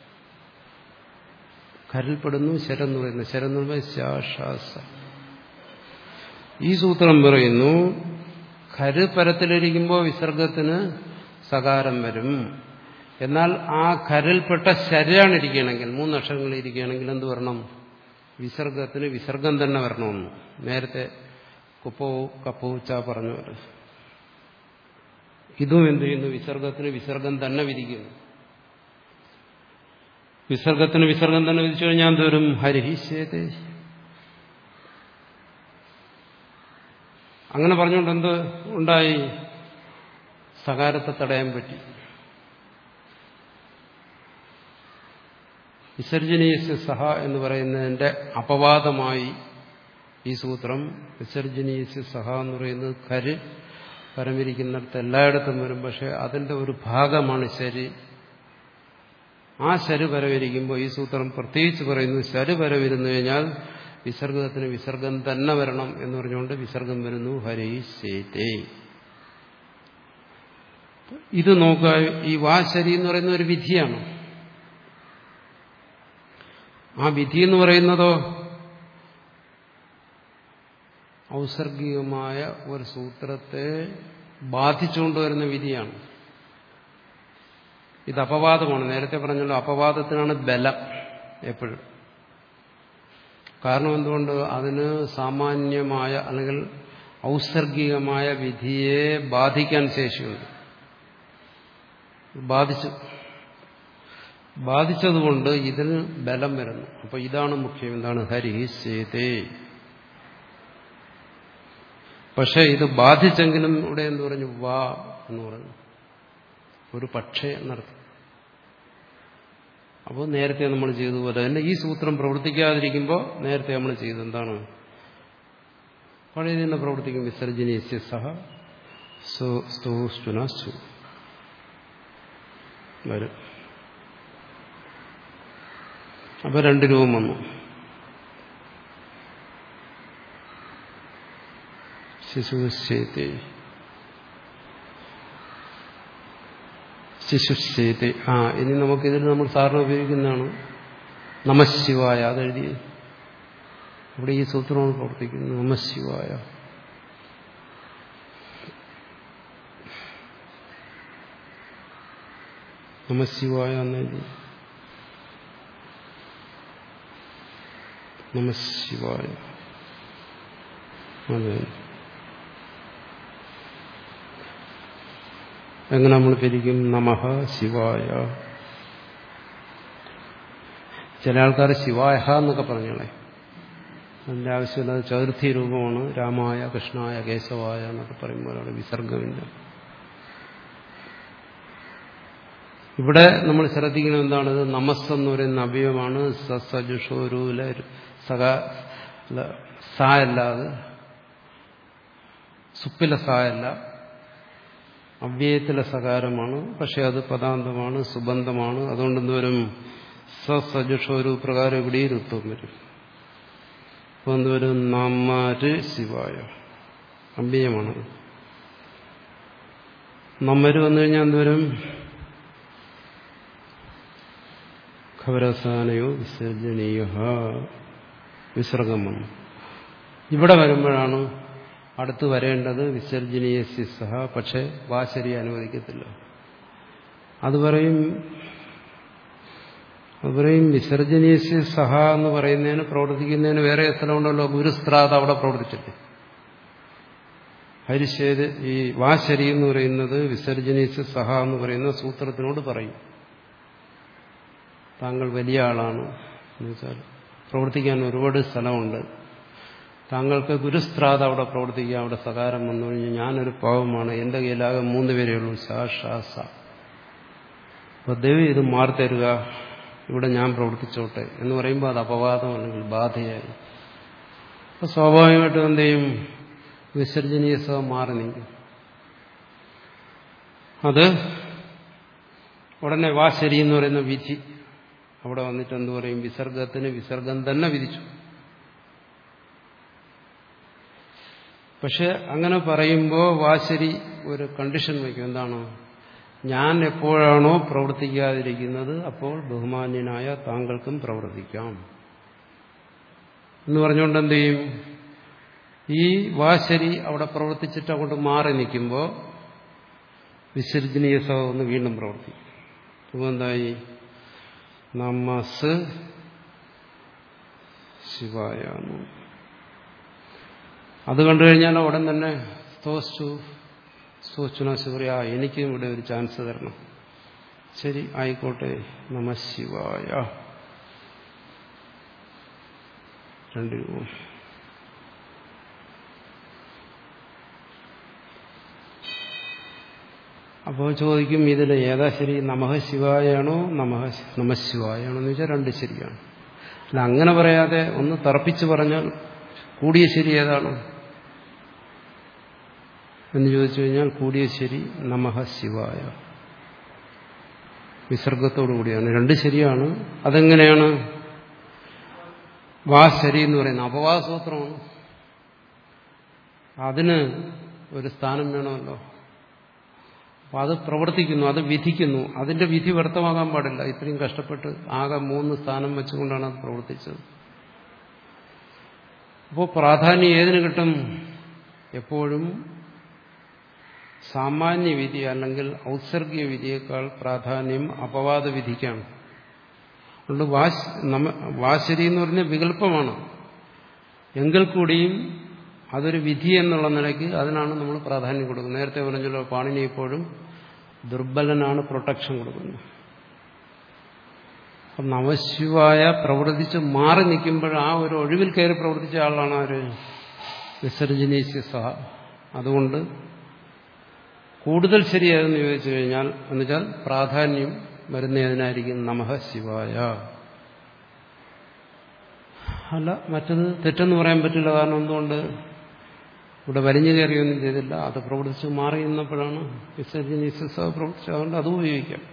ഖരിൽപ്പെടുന്നു ശരെന്ന് പറയുന്നത് ശരെന്ന് പറയുന്നത് ശാശ്വാസ ഈ സൂത്രം പറയുന്നു ഖര് പരത്തിലിരിക്കുമ്പോൾ വിസർഗത്തിന് സകാരം വരും എന്നാൽ ആ ഖരിൽപ്പെട്ട ശരാണ് ഇരിക്കുകയാണെങ്കിൽ മൂന്നക്ഷരങ്ങൾ ഇരിക്കുകയാണെങ്കിൽ എന്ത് വരണം വിസർഗത്തിന് വിസർഗം തന്നെ വരണമെന്ന് നേരത്തെ കുപ്പവും കപ്പവും ചാ പറഞ്ഞു ഇതും എന്ത് ചെയ്യുന്നു വിസർഗത്തിന് വിസർഗം തന്നെ വിധിക്കുന്നു വിസർഗത്തിന് വിസർഗം തന്നെ വിധിച്ചു കഴിഞ്ഞാൽ എന്തോരും ഹരിഹിശേതേ അങ്ങനെ പറഞ്ഞുകൊണ്ട് എന്ത് ഉണ്ടായി സകാരത്തെ തടയാൻ പറ്റി വിസർജനീയസ്യ സഹ എന്ന് പറയുന്നതിന്റെ അപവാദമായി ഈ സൂത്രം വിസർജനീയസ്യ സഹ എന്ന് പറയുന്നത് കര് പരമിരിക്കുന്നിടത്ത് എല്ലായിടത്തും വരും പക്ഷെ അതിന്റെ ഒരു ഭാഗമാണ് ശരി ആ ശരു പരവിരിക്കുമ്പോൾ ഈ സൂത്രം പ്രത്യേകിച്ച് പറയുന്നു ശരു പരവിരുന്നു കഴിഞ്ഞാൽ വിസർഗത്തിന് വിസർഗം തന്നെ വരണം എന്ന് പറഞ്ഞുകൊണ്ട് വിസർഗം വരുന്നു ഹരി ശേതേ ഇത് നോക്കുക ഈ വാശരി എന്ന് പറയുന്ന ഒരു വിധിയാണ് ആ വിധി എന്ന് പറയുന്നതോ ഔസർഗികമായ ഒരു സൂത്രത്തെ ബാധിച്ചുകൊണ്ടുവരുന്ന വിധിയാണ് ഇത് അപവാദമാണ് നേരത്തെ പറഞ്ഞല്ലോ അപവാദത്തിനാണ് ബലം എപ്പോഴും കാരണം എന്തുകൊണ്ട് അതിന് സാമാന്യമായ അല്ലെങ്കിൽ ഔസർഗികമായ വിധിയെ ബാധിക്കാൻ ശേഷിയുണ്ട് ബാധിച്ചു ബാധിച്ചതുകൊണ്ട് ഇതിന് ബലം വരുന്നു അപ്പൊ ഇതാണ് മുഖ്യം എന്താണ് ഹരി സേതേ പക്ഷെ ഇത് ബാധിച്ചെങ്കിലും ഇവിടെ എന്ത് പറഞ്ഞു വാ എന്ന് പറഞ്ഞു ഒരു പക്ഷേ എന്നർത്ഥം അപ്പോൾ നേരത്തെ നമ്മൾ ചെയ്തതുപോലെ തന്നെ ഈ സൂത്രം പ്രവർത്തിക്കാതിരിക്കുമ്പോൾ നേരത്തെ നമ്മൾ ചെയ്തത് എന്താണ് പഴയ തന്നെ പ്രവർത്തിക്കും വിസർജനീസ്യ സഹ സ്തോസ്തുനസ്തു വരും അപ്പൊ രണ്ട് രൂപം വന്നു ശിശുശേത്തെ ശിശുശേത്തെ ആ ഇനി നമുക്കിതിൽ നമ്മൾ സാറിന് ഉപയോഗിക്കുന്നതാണ് നമശിവായ അതെഴുതി അവിടെ ഈ സൂത്രമാണ് പ്രവർത്തിക്കുന്നത് നമശിവായ നമശിവായ എന്നെഴുതി നമശിവായ അതെ എങ്ങനെ നമ്മൾ പിരിക്കും നമഃ ശിവായ ചില ആൾക്കാർ ശിവായ എന്നൊക്കെ പറഞ്ഞോളെ അതിൻ്റെ ആവശ്യമില്ല അത് ചതുർത്ഥി രൂപമാണ് രാമായ കൃഷ്ണായ കേശവായ എന്നൊക്കെ പറയുമ്പോൾ അവിടെ വിസർഗമില്ല ഇവിടെ നമ്മൾ ശ്രദ്ധിക്കുന്നത് എന്താണത് നമസ് എന്ന് പറയുന്ന അവയവമാണ് സസജുഷോരൂല സക സായല്ലാതെ സുപ്പിലെ സായല്ല അവ്യയത്തിലെ സകാരമാണ് പക്ഷെ അത് പദാന്തമാണ് സുബന്ധമാണ് അതുകൊണ്ട് എന്തോരും സസജുഷോരു പ്രകാരം ഇവിടെ ഋത്വം വരും അപ്പോൾ എന്തുവരും നമ്മര് ശിവായ അവ്യയമാണ് നമ്മര് വന്നു കഴിഞ്ഞാൽ എന്തുവരും ഖബരസാനയോ വിസർജനീയ വിസർഗം വന്നു ഇവിടെ വരുമ്പോഴാണ് അടുത്ത് വരേണ്ടത് വിസർജനീയ സഹ പക്ഷെ വാശരി അനുവദിക്കത്തില്ല അത് പറയും അത് പറയും വിസർജനീയ സഹ എന്ന് പറയുന്നതിന് പ്രവർത്തിക്കുന്നതിന് വേറെ സ്ഥലമുണ്ടല്ലോ ഗുരുസ്ത്രാത അവിടെ പ്രവർത്തിച്ചിട്ട് ഹരിശേത് ഈ വാശരി എന്ന് പറയുന്നത് വിസർജനീയ സഹ എന്ന് പറയുന്ന സൂത്രത്തിനോട് പറയും താങ്കൾ വലിയ ആളാണ് എന്ന് വെച്ചാൽ പ്രവർത്തിക്കാൻ ഒരുപാട് സ്ഥലമുണ്ട് താങ്കൾക്ക് ഗുരുസ്ത്രാത അവിടെ പ്രവർത്തിക്കുക അവിടെ സകാരം വന്നു കഴിഞ്ഞാൽ ഞാനൊരു പാവമാണ് എന്റെ കയ്യിലാകെ മൂന്ന് പേരേ ഉള്ളൂ സാ ഷാ സ അപ്പൊ ദേവി ഇത് മാറിത്തരുക ഇവിടെ ഞാൻ പ്രവർത്തിച്ചോട്ടെ എന്ന് പറയുമ്പോൾ അത് അപവാദം അല്ലെങ്കിൽ ബാധയായി അപ്പൊ സ്വാഭാവികമായിട്ടും എന്ത് ചെയ്യും വിസർജനീയസ മാറി നീക്കും അത് ഉടനെ വാ ശരി എന്ന് പറയുന്ന വിധി അവിടെ വന്നിട്ട് എന്ത് പറയും വിസർഗത്തിന് വിസർഗം തന്നെ വിധിച്ചു പക്ഷെ അങ്ങനെ പറയുമ്പോൾ വാശരി ഒരു കണ്ടീഷൻ വയ്ക്കും എന്താണ് ഞാൻ എപ്പോഴാണോ പ്രവർത്തിക്കാതിരിക്കുന്നത് അപ്പോൾ ബഹുമാന്യനായ താങ്കൾക്കും പ്രവർത്തിക്കാം എന്ന് പറഞ്ഞുകൊണ്ട് എന്ത് ചെയ്യും ഈ വാശരി അവിടെ പ്രവർത്തിച്ചിട്ട് അങ്ങോട്ട് മാറി നിൽക്കുമ്പോൾ വിസർജനീയ ഒന്ന് വീണ്ടും പ്രവർത്തിക്കും അപ്പോൾ എന്തായി നമസ് ശിവായ അത് കണ്ടു കഴിഞ്ഞാൽ ഉടൻ തന്നെ സ്തോച്ചു സ്തോച്ചുന ശിവറിയ എനിക്കും ഇവിടെ ഒരു ചാൻസ് തരണം ശരി ആയിക്കോട്ടെ നമ ശിവായ രണ്ട് രൂപ അപ്പോൾ ചോദിക്കും ഇതിൽ ഏതാ ശരി നമഃ ശിവായാണോ നമഃ നമശിവായാണോ എന്ന് വെച്ചാൽ രണ്ട് ശരിയാണ് അല്ല അങ്ങനെ പറയാതെ ഒന്ന് തറപ്പിച്ച് പറഞ്ഞാൽ കൂടിയ ശരി ഏതാണ് എന്ന് ചോദിച്ചു കഴിഞ്ഞാൽ കൂടിയ ശരി നമഃ ശിവായ വിസർഗത്തോടു കൂടിയാണ് രണ്ട് ശരിയാണ് അതെങ്ങനെയാണ് വാ ശരി എന്ന് പറയുന്ന അപവാസൂത്രമാണ് അതിന് ഒരു സ്ഥാനം വേണമല്ലോ അപ്പൊ അത് പ്രവർത്തിക്കുന്നു അത് വിധിക്കുന്നു അതിന്റെ വിധി വ്യർത്ഥമാകാൻ പാടില്ല ഇത്രയും കഷ്ടപ്പെട്ട് ആകെ മൂന്ന് സ്ഥാനം വെച്ചുകൊണ്ടാണ് അത് പ്രവർത്തിച്ചത് അപ്പോൾ പ്രാധാന്യം ഏതിന് കിട്ടും എപ്പോഴും സാമാന്യ വിധി അല്ലെങ്കിൽ ഔത്സർഗീയ വിധിയേക്കാൾ പ്രാധാന്യം അപവാദ വിധിക്കാണ് അതുകൊണ്ട് വാശ് വാശരി എന്ന് പറഞ്ഞ വികല്പമാണ് എങ്കിൽ കൂടിയും അതൊരു വിധി എന്നുള്ള നിലയ്ക്ക് അതിനാണ് നമ്മൾ പ്രാധാന്യം കൊടുക്കുന്നത് നേരത്തെ പറഞ്ഞല്ലോ പാണിനി ഇപ്പോഴും ദുർബലനാണ് പ്രൊട്ടക്ഷൻ കൊടുക്കുന്നത് അപ്പം നവശിവായ പ്രവർത്തിച്ച് മാറി നിൽക്കുമ്പോൾ ആ ഒരു ഒഴിവിൽ കയറി പ്രവർത്തിച്ച ആളാണ് ആര് വിസർജനീസ്യ സഹ അതുകൊണ്ട് കൂടുതൽ ശരിയാതെന്ന് ചോദിച്ചു കഴിഞ്ഞാൽ എന്നുവെച്ചാൽ പ്രാധാന്യം വരുന്നതിനായിരിക്കും നമഃ ശിവായ അല്ല മറ്റത് തെറ്റെന്ന് പറയാൻ പറ്റില്ല കാരണം എന്തുകൊണ്ട് ഇവിടെ വലിഞ്ഞു കയറിയൊന്നും ചെയ്തില്ല അത് പ്രവർത്തിച്ച് മാറി നിന്നപ്പോഴാണ് വിസർജനീസ പ്രവർത്തിച്ചത് അതുകൊണ്ട് അത് ഉപയോഗിക്കാം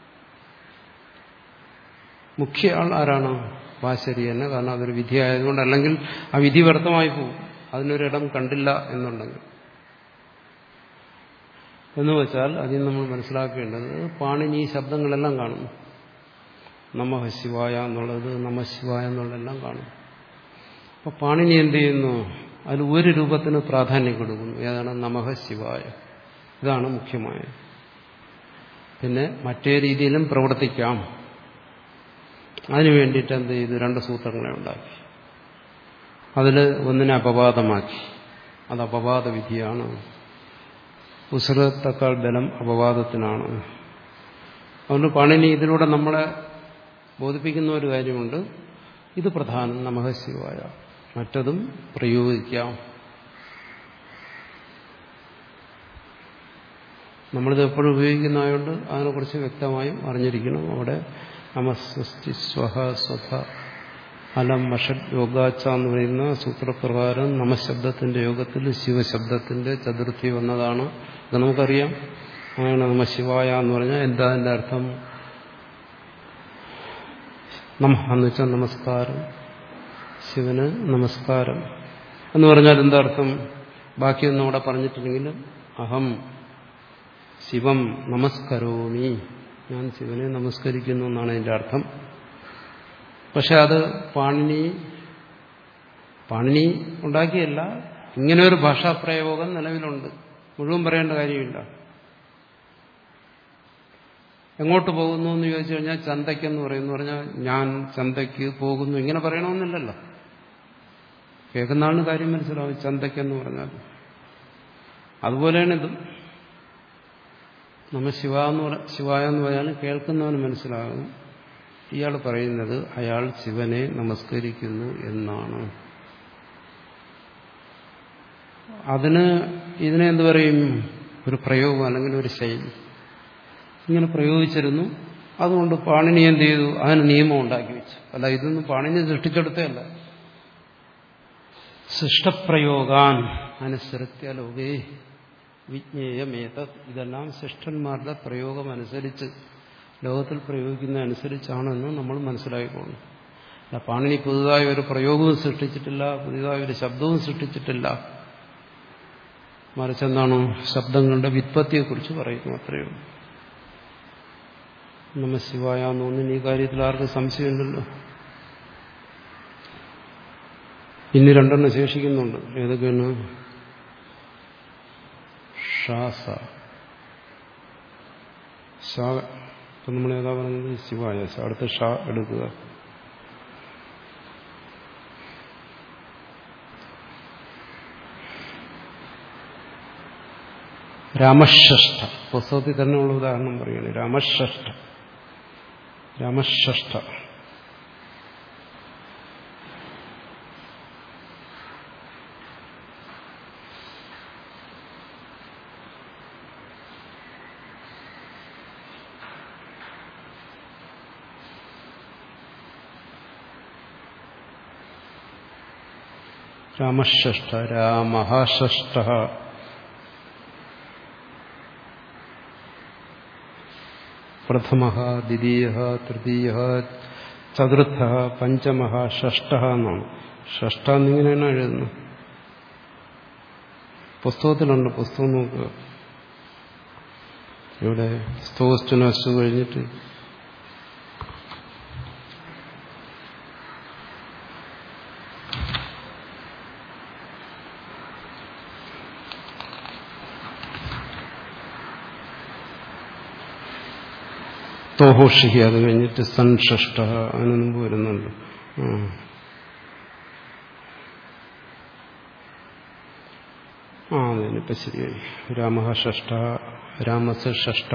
മുഖ്യ ആൾ ആരാണ് വാശരി തന്നെ കാരണം അതൊരു വിധി ആയതുകൊണ്ട് അല്ലെങ്കിൽ ആ വിധി വ്യർത്ഥമായി പോകും അതിനൊരിടം കണ്ടില്ല എന്നുണ്ടെങ്കിൽ എന്ന് വെച്ചാൽ അതിൽ നമ്മൾ മനസ്സിലാക്കേണ്ടത് പാണിനി ഈ ശബ്ദങ്ങളെല്ലാം കാണുന്നു നമ ശിവായ എന്നുള്ളത് നമ ശിവായ എന്നുള്ളതെല്ലാം കാണും അപ്പൊ പാണിനി എന്ത് ചെയ്യുന്നു അതിൽ ഒരു രൂപത്തിന് പ്രാധാന്യം കൊടുക്കുന്നു ഏതാണ് നമഃ ശിവായ ഇതാണ് മുഖ്യമായത് പിന്നെ മറ്റേ രീതിയിലും പ്രവർത്തിക്കാം അതിനു വേണ്ടിയിട്ട് എന്ത് ചെയ്തു രണ്ട് സൂത്രങ്ങളെ ഉണ്ടാക്കി അതിൽ ഒന്നിനെ അപവാദമാക്കി അത് അപവാദ വിധിയാണ് ഉസൃതത്തെക്കാൾ ബലം അപവാദത്തിനാണ് അതുകൊണ്ട് പണിനി ഇതിലൂടെ നമ്മളെ ബോധിപ്പിക്കുന്ന ഒരു കാര്യമുണ്ട് ഇത് പ്രധാനം നമഃ ശിവായ മറ്റതും പ്രയോഗിക്കാം നമ്മളിത് എപ്പോഴും ഉപയോഗിക്കുന്നതായതുകൊണ്ട് അതിനെക്കുറിച്ച് വ്യക്തമായും അറിഞ്ഞിരിക്കണം അവിടെ നമസ്വസ്തി സ്വഹ സ്വഭ അലം മഷഡ് യോഗാച്ച എന്ന് പറയുന്ന സൂത്രപ്രകാരം നമശബ്ദത്തിന്റെ യോഗത്തിൽ ശിവശബ്ദത്തിന്റെ ചതുർത്ഥി വന്നതാണ് ഇത് നമുക്കറിയാം അങ്ങനെ നമ ശിവായ എന്ന് പറഞ്ഞാൽ എന്താ അതിന്റെ അർത്ഥം നമ എന്ന് വെച്ചാൽ നമസ്കാരം ശിവന് നമസ്കാരം എന്ന് പറഞ്ഞാൽ എന്താ അർത്ഥം ബാക്കിയൊന്നും അവിടെ പറഞ്ഞിട്ടില്ലെങ്കിലും അഹം ശിവം നമസ്കരോമി ഞാൻ ശിവനെ നമസ്കരിക്കുന്നു എന്നാണ് അതിന്റെ അർത്ഥം പക്ഷെ അത് പാണിനി പാണിനി ഉണ്ടാക്കിയല്ല ഇങ്ങനെ ഒരു ഭാഷാപ്രയോഗം നിലവിലുണ്ട് മുഴുവൻ പറയേണ്ട കാര്യമില്ല എങ്ങോട്ട് പോകുന്നു എന്ന് ചോദിച്ചു കഴിഞ്ഞാൽ ചന്തയ്ക്കെന്ന് പറയുന്നു പറഞ്ഞാൽ ഞാൻ ചന്തയ്ക്ക് പോകുന്നു ഇങ്ങനെ പറയണമെന്നില്ലല്ലോ കേൾക്കുന്ന ആളിന് കാര്യം മനസ്സിലാവും ചന്തയ്ക്കെന്ന് പറഞ്ഞാൽ അതുപോലെയാണ് ഇതും നമ്മ ശിവ എന്ന് പറ ശിവായ എന്ന് പറഞ്ഞാൽ കേൾക്കുന്നവന് മനസ്സിലാകും ഇയാൾ പറയുന്നത് അയാൾ ശിവനെ നമസ്കരിക്കുന്നു എന്നാണ് അതിന് ഇതിനെ എന്ത് പറയും ഒരു പ്രയോഗം അല്ലെങ്കിൽ ഒരു ശൈലി ഇങ്ങനെ പ്രയോഗിച്ചിരുന്നു അതുകൊണ്ട് പാണിനി എന്ത് ചെയ്തു അതിന് നിയമം ഉണ്ടാക്കി വെച്ചു അല്ല ഇതൊന്നും പാണിനി സൃഷ്ടിച്ചെടുത്തല്ല സൃഷ്ടപ്രയോഗാൻ അനുസൃത്യ ലോകേ വിജ്ഞേയമേത ഇതെല്ലാം ശിഷ്ടന്മാരുടെ പ്രയോഗം അനുസരിച്ച് ലോകത്തിൽ പ്രയോഗിക്കുന്ന അനുസരിച്ചാണെന്ന് നമ്മൾ മനസ്സിലാക്കിക്കോണം അല്ല പാണിനി പുതുതായി ഒരു പ്രയോഗവും സൃഷ്ടിച്ചിട്ടില്ല പുതിയതായ ഒരു ശബ്ദവും സൃഷ്ടിച്ചിട്ടില്ല മറിച്ച് എന്താണ് ശബ്ദങ്ങളുടെ വിത്പത്തിയെക്കുറിച്ച് പറയുന്നു അത്രയോ നമ ശിവായ എന്നൊന്നും ഈ കാര്യത്തിൽ ആർക്കും സംശയമുണ്ടല്ലോ ഇനി രണ്ടെണ്ണം ശേഷിക്കുന്നുണ്ട് ഏതൊക്കെയാണ് ഷാസ ഷാ ഇപ്പം നമ്മൾ ഏതാ പറഞ്ഞത് ശിവായ അടുത്ത ഷാ എടുക്കുക രാമഷ്ഠ പുസ്തകത്തിൽ തന്നെയുള്ള ഉദാഹരണം പറയുകയാണ് രാമഷ്ഠ രാമഷ്ഠ രാമഷ്ഠ രാമഷ്ഠ പ്രഥമ ദ്വിതീയ തൃതീയ ചതുർത്ഥ പഞ്ചമ ഷഷ്ട എന്നാണ് ഷഷ്ട എന്നിങ്ങനെയാണ് എഴുതുന്നത് പുസ്തകത്തിലുണ്ട് പുസ്തകം നോക്കുക ഇവിടെ സ്തോസ്റ്റുനസ്തു കഴിഞ്ഞിട്ട് തോഹോഷിഹി അത് കഴിഞ്ഞിട്ട് സൻഷഷ്ട അതിന് മുമ്പ് വരുന്നുണ്ട് ആ അതിനിപ്പോ ശരിയായി രാമ ഷഷ്ട രാമസ് ഷഷ്ട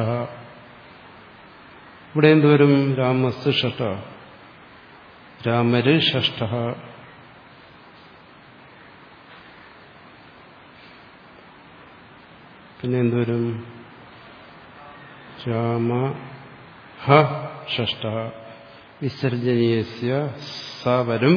ഇവിടെ എന്തുവരും രാമസ് ഷഷ്ട രാമര് ഷഷ്ട പിന്നെ എന്തുവരും രാമ ഹ ഷഷ്ട വിസർജനീയസ്യ സ വരും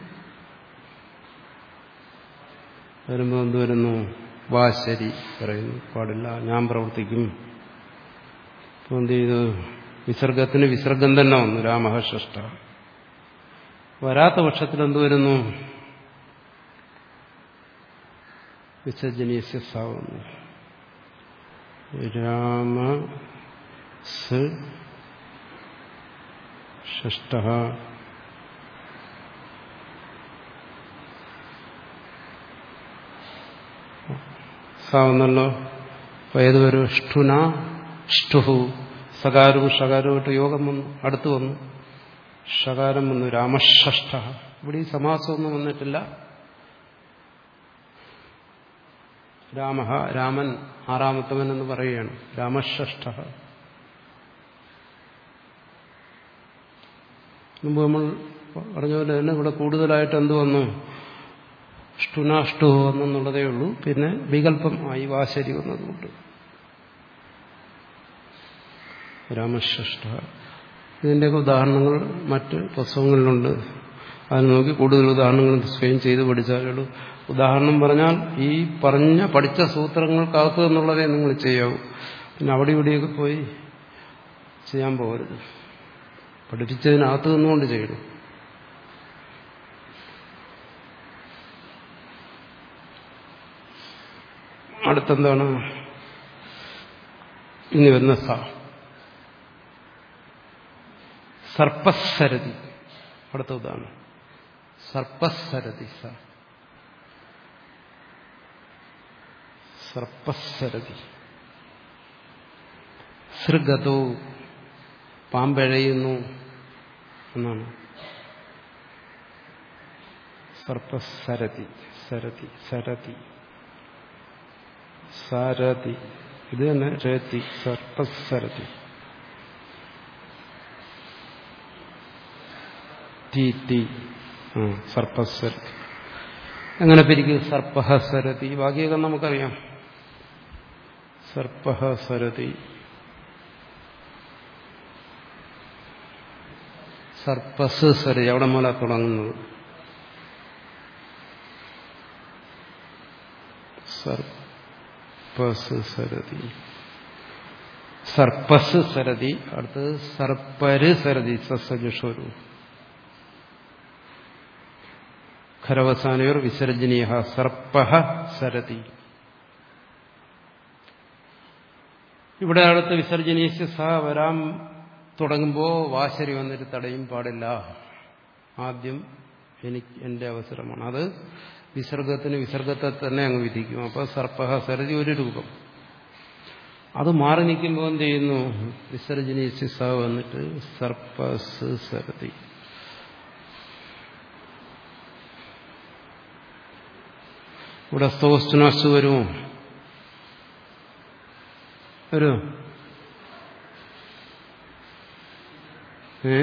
വരുമ്പോൾ എന്ത് വരുന്നു വാ ശരി പറയുന്നു പാടില്ല ഞാൻ പ്രവർത്തിക്കും ഇപ്പൊ എന്ത് ചെയ്തു വിസർഗത്തിന് വിസർഗം തന്നെ വന്നു രാമഹ ഷഷ്ട വരാത്ത പക്ഷത്തിൽ എന്ത് വരുന്നു വിസർജനീയസ്യ സ വന്നു രാമ സ് ഷഷ്ട സാവുന്നല്ലോ അപ്പൊ ഏതുവരും ഷ്ടുന ഷ്ടുഹു സകാരവും ഷകാരവുമായിട്ട് യോഗം വന്നു അടുത്തു വന്നു ഷകാരം വന്നു രാമഷ്ഠ ഇവിടെ ഈ സമാസമൊന്നും വന്നിട്ടില്ല രാമ രാമൻ ആറാമത്തവൻ എന്ന് പറയുകയാണ് രാമഷ്ഠ മുമ്പ് നമ്മൾ പറഞ്ഞ പോലെ തന്നെ ഇവിടെ കൂടുതലായിട്ട് എന്ത് വന്നു ഷ്ടുനാഷ്ടു വന്നെന്നുള്ളതേ ഉള്ളൂ പിന്നെ വികല്പം ആയി വാശരി വന്നതുകൊണ്ട് രാമശ്രഷ്ട ഇതിൻ്റെയൊക്കെ ഉദാഹരണങ്ങൾ മറ്റ് പുസ്തകങ്ങളിലുണ്ട് അത് നോക്കി കൂടുതൽ ഉദാഹരണങ്ങൾ സ്വയം ചെയ്ത് പഠിച്ചാലുള്ളൂ ഉദാഹരണം പറഞ്ഞാൽ ഈ പറഞ്ഞ പഠിച്ച സൂത്രങ്ങൾക്കകത്ത് എന്നുള്ളതേ നിങ്ങൾ ചെയ്യാവൂ പിന്നെ അവിടെ ഇവിടെയൊക്കെ പോയി ചെയ്യാൻ പോകരുത് പഠിപ്പിച്ചതിനകത്ത് നിന്നുകൊണ്ട് ചെയ്യണം അടുത്തെന്താണ് ഇനി വരുന്ന സ സർപ്പസരതി അടുത്ത ഉദാഹരണം സർപ്പസരതി സ സർപ്പസരതി സൃഗതോ പാമ്പഴയുന്നു എന്നാണ് സർപ്പസരതി സരതി സരതി സാരതി ഇത് തന്നെ രതി സർപ്പസരതി തീ തീ സർപ്പസരതി എങ്ങനെ പിരിക്കും സർപ്പ സരതി ബാക്കിയൊക്കെ നമുക്കറിയാം സർപ്പ സരതി സർപ്പസ് സരതി അവിടെ മൂല തുടങ്ങുന്നത് സർപ്പസ് സരതി സർപ്പസ് സരതി അടുത്തത് സർപ്പര് സരതി സസജുഷോരു ഖരവസാനയോർ വിസർജനീയ സർപ്പ സരതി ഇവിടെ അടുത്ത് വിസർജനീയ സ വരാൻ തുടങ്ങുമ്പോൾ വാശരി വന്നിട്ട് തടയും പാടില്ല ആദ്യം എനിക്ക് എന്റെ അവസരമാണ് അത് വിസർഗത്തിന് വിസർഗത്തെ തന്നെ അങ്ങ് വിധിക്കും അപ്പോൾ സർപ്പഹ സരതി ഒരു രൂപം അത് മാറി നിൽക്കുമ്പോൾ എന്ത് ചെയ്യുന്നു വിസർജനീയ സ വന്നിട്ട് സർപ്പസ് സരതി ഇവിടെ സ്തോസ്തുനാസ്തു വരുമോ വരുമോ ഏ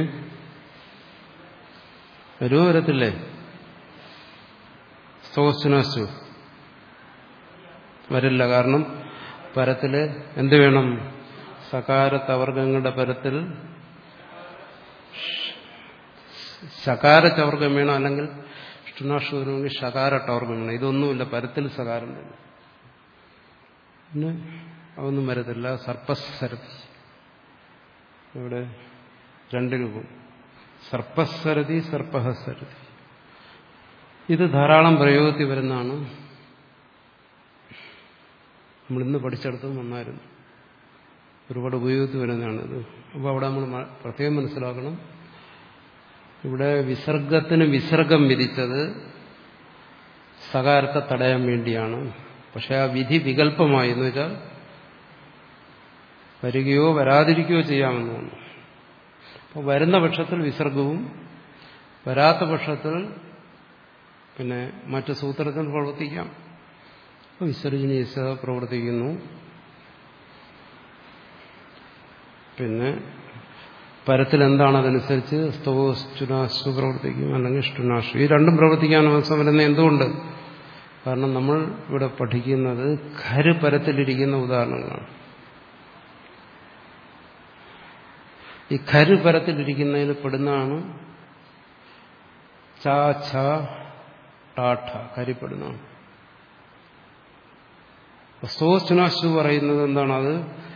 വരുമോ വരത്തില്ലേ സ്തോസ്തുനാസ്തു വരില്ല കാരണം പരത്തില് എന്ത് വേണം സകാരത്തവർഗങ്ങളുടെ പരത്തിൽ ശകാര ചവർഗം വേണം അല്ലെങ്കിൽ ഇഷ്ടനാഷ്ടവരുമെങ്കിൽ ശകാര ടവർഗം വേണം ഇതൊന്നുമില്ല പരത്തിൽ സകാരം തന്നെ പിന്നെ അതൊന്നും വരത്തില്ല സർപ്പസരതി ഇവിടെ രണ്ട് രൂപം സർപ്പസരതി സർപ്പഹസരതി ഇത് ധാരാളം പ്രയോഗത്തിൽ വരുന്നതാണ് നമ്മളിന്ന് പഠിച്ചെടുത്തും വന്നായിരുന്നു ഒരുപാട് ഉപയോഗത്തിൽ വരുന്നതാണിത് അപ്പോൾ അവിടെ നമ്മൾ പ്രത്യേകം മനസ്സിലാക്കണം ഇവിടെ വിസർഗത്തിന് വിസർഗം വിധിച്ചത് സകാരത്തെ തടയാൻ വേണ്ടിയാണ് പക്ഷെ ആ വിധി വികല്പമായി എന്ന് വെച്ചാൽ വരികയോ വരാതിരിക്കുകയോ ചെയ്യാമെന്നാണ് അപ്പോൾ വരുന്ന പക്ഷത്തിൽ വിസർഗവും വരാത്ത പക്ഷത്തിൽ പിന്നെ മറ്റു സൂത്രത്തിൽ പ്രവർത്തിക്കാം വിസർജനീസ പ്രവർത്തിക്കുന്നു പിന്നെ പരത്തിൽ എന്താണ് അതനുസരിച്ച് സ്തവോ സ്റ്റുനാശു പ്രവർത്തിക്കും അല്ലെങ്കിൽ ഇഷ്ടുനാശു ഈ രണ്ടും പ്രവർത്തിക്കാൻ അവസരം വരുന്നത് എന്തുകൊണ്ട് കാരണം നമ്മൾ ഇവിടെ പഠിക്കുന്നത് ഖര് പരത്തിലിരിക്കുന്ന ഉദാഹരണങ്ങളാണ് ഈ ഖര് പരത്തിലിരിക്കുന്നതിൽ പെടുന്നതാണ് ച ഛ ടാഠ കരിപ്പെടുന്നതാണ് സ്തോസ്റ്റുനാശു പറയുന്നത് എന്താണ് അത്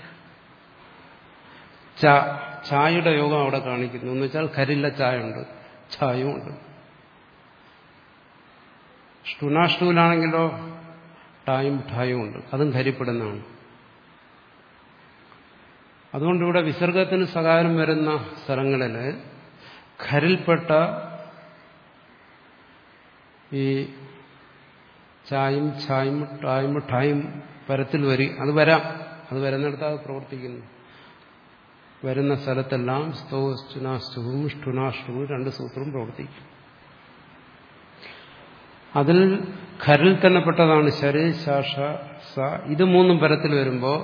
ച ചായയുടെ യോഗം അവിടെ കാണിക്കുന്നു എന്ന് വെച്ചാൽ കരില്ല ചായ ഉണ്ട് ചായയും ഉണ്ട് ഷ്ടുനാഷ്ടുവിലാണെങ്കിലോ ടായും ഠായും ഉണ്ട് അതും കരിപ്പെടുന്നതാണ് അതുകൊണ്ട് ഇവിടെ വിസർഗത്തിന് സകാരം വരുന്ന സ്ഥലങ്ങളിൽ ഖരിൽപ്പെട്ട ഈ ചായും ഛായും ടായും ഠായും പരത്തിൽ വരി അത് വരാം അത് വരുന്നിടത്ത് അത് പ്രവർത്തിക്കുന്നു വരുന്ന സ്ഥലത്തെല്ലാം സ്തോസ്റ്റുനാസ്തുവും ഇഷ്ടുനാഷ്ടുവും രണ്ട് സൂത്രവും പ്രവർത്തിക്കും അതിൽ ഖരിൽ തന്നെ പെട്ടതാണ് ശരി ശാഷ സ ഇത് മൂന്നും പരത്തിൽ വരുമ്പോൾ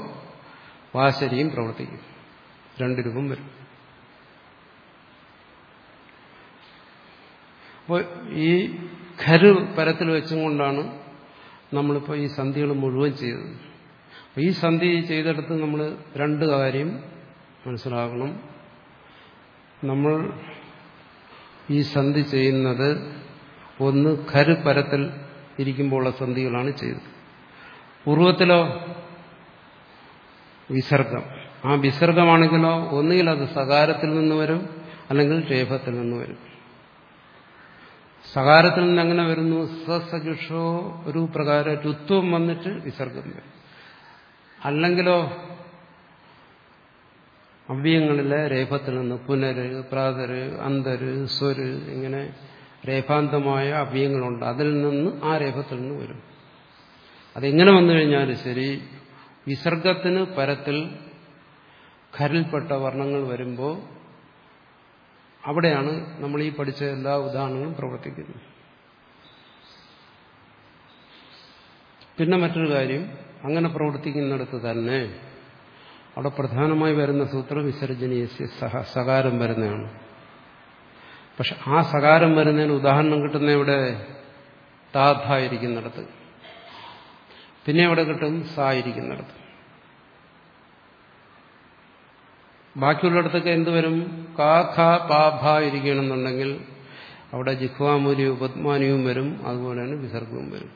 വാശരിയും പ്രവർത്തിക്കും രണ്ട് രൂപം വരും അപ്പോൾ ഈ ഖരു പരത്തിൽ വെച്ചും കൊണ്ടാണ് നമ്മളിപ്പോൾ ഈ സന്ധികൾ മുഴുവൻ ചെയ്തത് അപ്പോൾ ഈ സന്ധി ചെയ്തെടുത്ത് നമ്മൾ രണ്ട് കാര്യം മനസ്സിലാക്കണം നമ്മൾ ഈ സന്ധി ചെയ്യുന്നത് ഒന്ന് ഖരു പരത്തിൽ ഇരിക്കുമ്പോഴുള്ള സന്ധികളാണ് ചെയ്തത് പൂർവത്തിലോ വിസർഗം ആ വിസർഗമാണെങ്കിലോ ഒന്നുകിൽ അത് സകാരത്തിൽ നിന്ന് വരും അല്ലെങ്കിൽ രേഫത്തിൽ നിന്ന് വരും സകാരത്തിൽ നിന്ന് എങ്ങനെ വരുന്നു സസജുഷോ ഒരു പ്രകാരം രുത്വം വന്നിട്ട് വിസർഗം വരും അല്ലെങ്കിലോ അവ്യങ്ങളിലെ രേഫത്തിൽ നിന്ന് പുനര് പ്രാതര് അന്തര് സ്വര് ഇങ്ങനെ രേഫാന്തമായ അവ്യങ്ങളുണ്ട് അതിൽ നിന്ന് ആ രേഫത്തിൽ നിന്ന് വരും അതെങ്ങനെ വന്നു കഴിഞ്ഞാലും ശരി വിസർഗത്തിന് പരത്തിൽ ഖരിൽപ്പെട്ട വർണ്ണങ്ങൾ വരുമ്പോൾ അവിടെയാണ് നമ്മൾ ഈ പഠിച്ച എല്ലാ ഉദാഹരണങ്ങളും പ്രവർത്തിക്കുന്നത് പിന്നെ മറ്റൊരു കാര്യം അങ്ങനെ പ്രവർത്തിക്കുന്നിടത്ത് തന്നെ അവിടെ പ്രധാനമായി വരുന്ന സൂത്രം വിസർജനീയസ്യ സഹ സകാരം വരുന്നതാണ് പക്ഷെ ആ സകാരം വരുന്നതിന് ഉദാഹരണം കിട്ടുന്ന ഇവിടെ താഥായിരിക്കുന്നിടത്ത് പിന്നെ എവിടെ കിട്ടും സായിരിക്കുന്നിടത്ത് ബാക്കിയുള്ളിടത്തൊക്കെ എന്ത് വരും കാ ഖ പാ ഭ ഇരിക്കണമെന്നുണ്ടെങ്കിൽ അവിടെ ജിഹ്വാമൂലിയും ഉപത്മാനിയും വരും അതുപോലെ തന്നെ വിസർഗവും വരും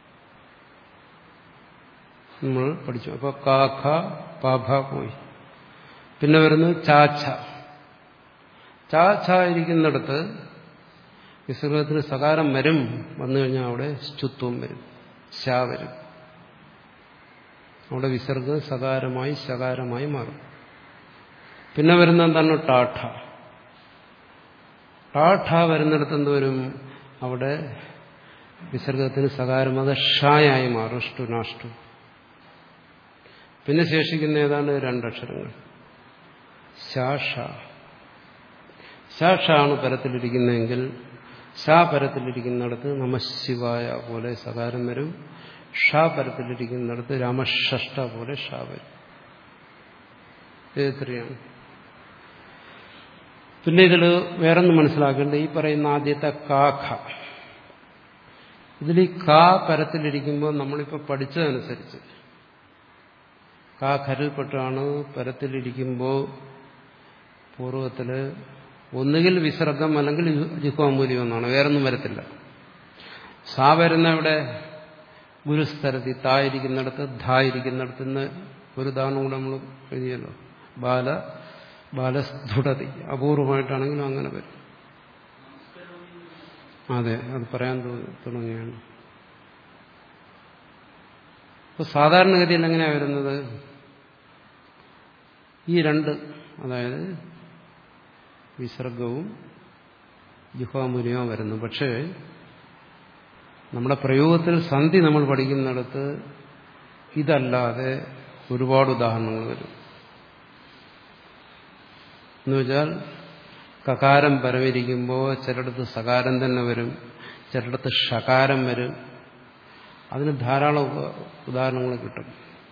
നമ്മൾ പഠിച്ചു അപ്പൊ കാ ഖ പാ ഭ പോയി പിന്നെ വരുന്നത് ചാച്ച ചാച്ച ഇരിക്കുന്നിടത്ത് വിസർഗത്തിന് സകാരം വരും വന്നു കഴിഞ്ഞാൽ അവിടെ സ്റ്റുത്വം വരും ശാ വരും അവിടെ വിസർഗം സകാരമായി ശകാരമായി മാറും പിന്നെ വരുന്ന എന്താണ് ടാഠ ടാഠ വരുന്നിടത്ത് എന്ത് വരും അവിടെ വിസർഗത്തിന് സകാരം അത് ഷായായി മാറും ഷ്ടു നാഷ്ടു പിന്നെ ശേഷിക്കുന്ന ഏതാണ് രണ്ടക്ഷരങ്ങൾ ശാഷ ശാഷാണ് പരത്തിലിരിക്കുന്നതെങ്കിൽ ഷാ പരത്തിലിരിക്കുന്നിടത്ത് നമശിവായ പോലെ സകാരം വരും ഷാ പരത്തിലിരിക്കുന്നിടത്ത് രാമഷഷ്ട പോലെ ഷാ വരും ഇത്രയാണ് പിന്നെ ഇതിൽ വേറൊന്ന് മനസ്സിലാക്കേണ്ടത് ഈ പറയുന്ന ആദ്യത്തെ കാഖ ഇതിൽ ഈ കാ പരത്തിലിരിക്കുമ്പോൾ നമ്മളിപ്പോൾ പഠിച്ചതനുസരിച്ച് കാ ഖരിൽപ്പെട്ടാണ് പരത്തിലിരിക്കുമ്പോൾ പൂർവ്വത്തില് ഒന്നുകിൽ വിസർഗം അല്ലെങ്കിൽ ജിഹ്വാമൂല്യം എന്നാണ് വേറൊന്നും വരത്തില്ല സാ വരുന്ന ഇവിടെ ഗുരുസ്ഥലത്ത് തായിരിക്കുന്നിടത്ത് ധായിരിക്കുന്നിടത്ത് നിന്ന് ഒരു ഉദാഹരണം കൂടെ നമ്മൾ എഴുതിയല്ലോ ബാല ബാലസ്ഫുടതി അപൂർവമായിട്ടാണെങ്കിലും അങ്ങനെ വരും അതെ അത് പറയാൻ തുടങ്ങിയാണ് ഇപ്പൊ സാധാരണഗതിയിൽ എങ്ങനെയാണ് വരുന്നത് ഈ രണ്ട് അതായത് വിസർഗവും ജിഹ്വാമൂല്യവും വരുന്നു പക്ഷേ നമ്മുടെ പ്രയോഗത്തിൽ സന്ധി നമ്മൾ പഠിക്കുന്നിടത്ത് ഇതല്ലാതെ ഒരുപാട് ഉദാഹരണങ്ങൾ വരും എന്നുവെച്ചാൽ കകാരം പരമിരിക്കുമ്പോൾ ചിലയിടത്ത് സകാരം തന്നെ വരും ചിലയിടത്ത് ഷകാരം വരും അതിന് ധാരാളം ഉദാഹരണങ്ങൾ കിട്ടും